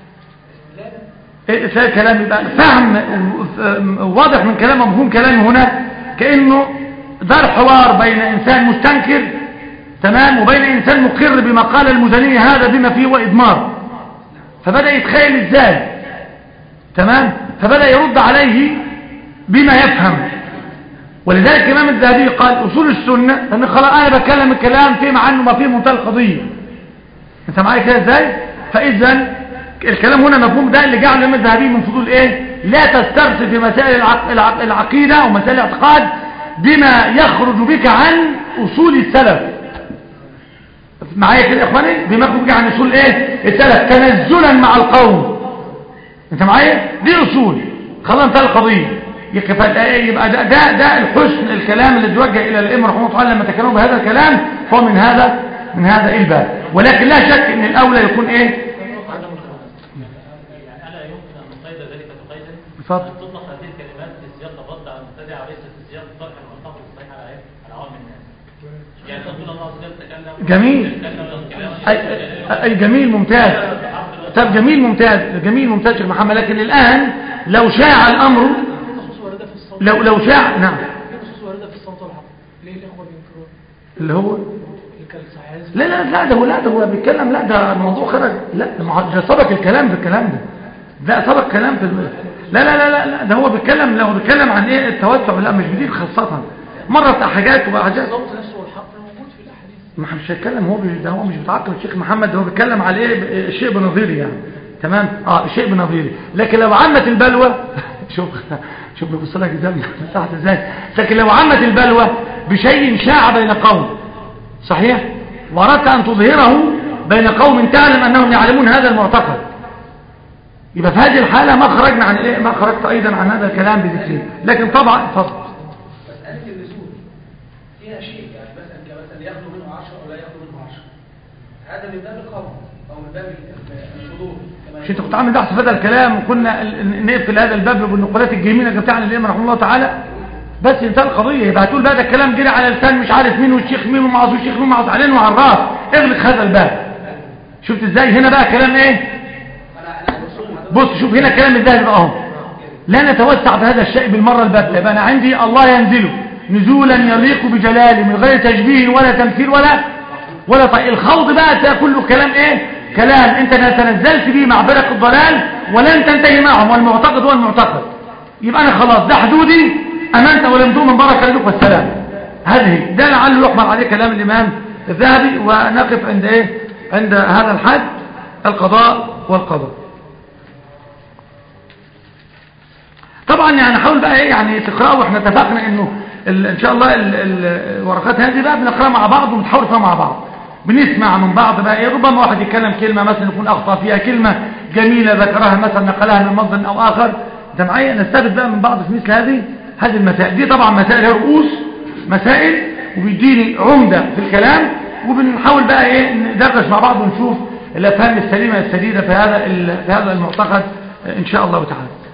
إيه إيه الكلام يبقى فهم آه، واضح من كلامه مفهوم كلامه هنا كانه دار حوار بين انسان مستنكر تمام وبين انسان مقر بما قال المزني هذا بما فيه وادمار فبدا يتخيل ازاي تمام فبدا يرد عليه بما يفهم ولذلك الإمام الذهبي قال أصول السنة لأن خلاص أنا بتكلم الكلام في مع أنه ما فيه منتهى القضية أنت معايا كده إزاي فإذا الكلام هنا مفهوم ده اللي جعل الإمام الذهبي من فضول إيه لا تسترسل في مسائل العق... العق... العقيدة ومسائل الاعتقاد بما يخرج بك عن أصول السلف معايا كده يا إخواني بما يخرج بك عن أصول إيه السلف تنزلا مع القوم انت معايا دي اصول خلاص انتهى القضيه يبقى يبقى ده, ده ده الحسن الكلام اللي توجه الى الائمه رحمه الله تعالى لما تكلموا بهذا الكلام فهو من هذا من هذا الباب ولكن لا شك ان الاولى يكون ايه يعني ألا يمكن أن نقيد ذلك بقيدا اتفضل. أن تطلق هذه الكلمات في سياق الرد على المبتدع وليس في سياق طرح المعتقد الصحيح على إيه؟ على عوام الناس يعني تقول الله عز وجل تكلم جميل تكلم كلاما اي, أي جميل ممتاز طب جميل ممتاز جميل ممتاز شيخ محمد لكن الان لو شاع الامر نصوص واردة في الصمت لو لو شاع نعم في نصوص واردة في الصمت والحق ليه الإخوة بينكرون اللي هو الصحيح لا لا لا ده هو لا ده هو بيتكلم لا ده الموضوع خرج لا ده ما هو- ده سبق الكلام في الكلام ده لا سبق كلام في ال- لا لا لا لا, لا ده هو بيتكلم لو بيتكلم عن ايه التوسع لا مش جديد خاصة مرة بتاع حاجات وحاجات الصمت نفسه والحق موجود في الأحاديث ما احنا مش هيتكلم هو بي- ده هو مش بيتعقل الشيخ محمد ده هو بيتكلم على ايه ب- شيء بنظيري يعني تمام اه شيء بنظيري لكن لو عمت البلوى شوف شوف بيبص لك ازاي من تحت ازاي لكن لو عمت البلوى بشيء شاع بين قوم صحيح واردت ان تظهره بين قوم تعلم انهم يعلمون هذا المعتقد يبقى في هذه الحاله ما خرجنا عن ايه ما خرجت ايضا عن هذا الكلام بذكره لكن طبعا اتفضل مسألة النزول فيها شيء يعني مثلا كمثلا ياخدوا منه 10 أو لا ياخدوا منه 10 هذا من باب الخبر أو من باب الفضول كما مش انت كنت عامل بحث في هذا الكلام وكنا ال- ن- نقفل هذا الباب بالنقولات الجميله اللي بتاعنا الامام رحمه الله تعالى بس انتهى القضيه يبقى هتقول بقى ده الكلام جري على لسان مش عارف مين والشيخ مين ومعاذ والشيخ مين ومعاذ علينا وعلى الراس اغلق هذا الباب شفت ازاي هنا بقى كلام ايه بص شوف هنا كلام الذهبي بقى اهو لا نتوسع بهذا الشيء بالمره البتة يبقى انا عندي الله ينزله نزولا يليق بجلاله من غير تشبيه ولا تمثيل ولا ولا طيب الخوض بقى ده كله كلام ايه كلام انت تنزلت به مع فرق الضلال ولن تنتهي معهم والمعتقد هو المعتقد يبقى انا خلاص ده حدودي امنت ولم تؤمن بارك لك والسلام هذه ده لعله يحمل عليه كلام الامام الذهبي ونقف عند ايه عند هذا الحد القضاء والقدر طبعا يعني حاول بقى ايه يعني تقرأوا واحنا اتفقنا انه ال- ان شاء الله ال- ال- الورقات هذه بقى بنقراها مع بعض ونتحاور فيها مع بعض بنسمع من بعض بقى ايه ربما واحد يتكلم كلمة مثلا يكون اخطأ فيها كلمة جميلة ذكرها مثلا نقلها من مصدر او اخر ده معايا نستفد بقى من بعض في مثل هذه هذه المسائل دي طبعا مسائل هي رؤوس مسائل وبيديني عمدة في الكلام وبنحاول بقى ايه ندردش مع بعض ونشوف الافهام السليمه السديده في هذا ال- في هذا المعتقد ان شاء الله تعالى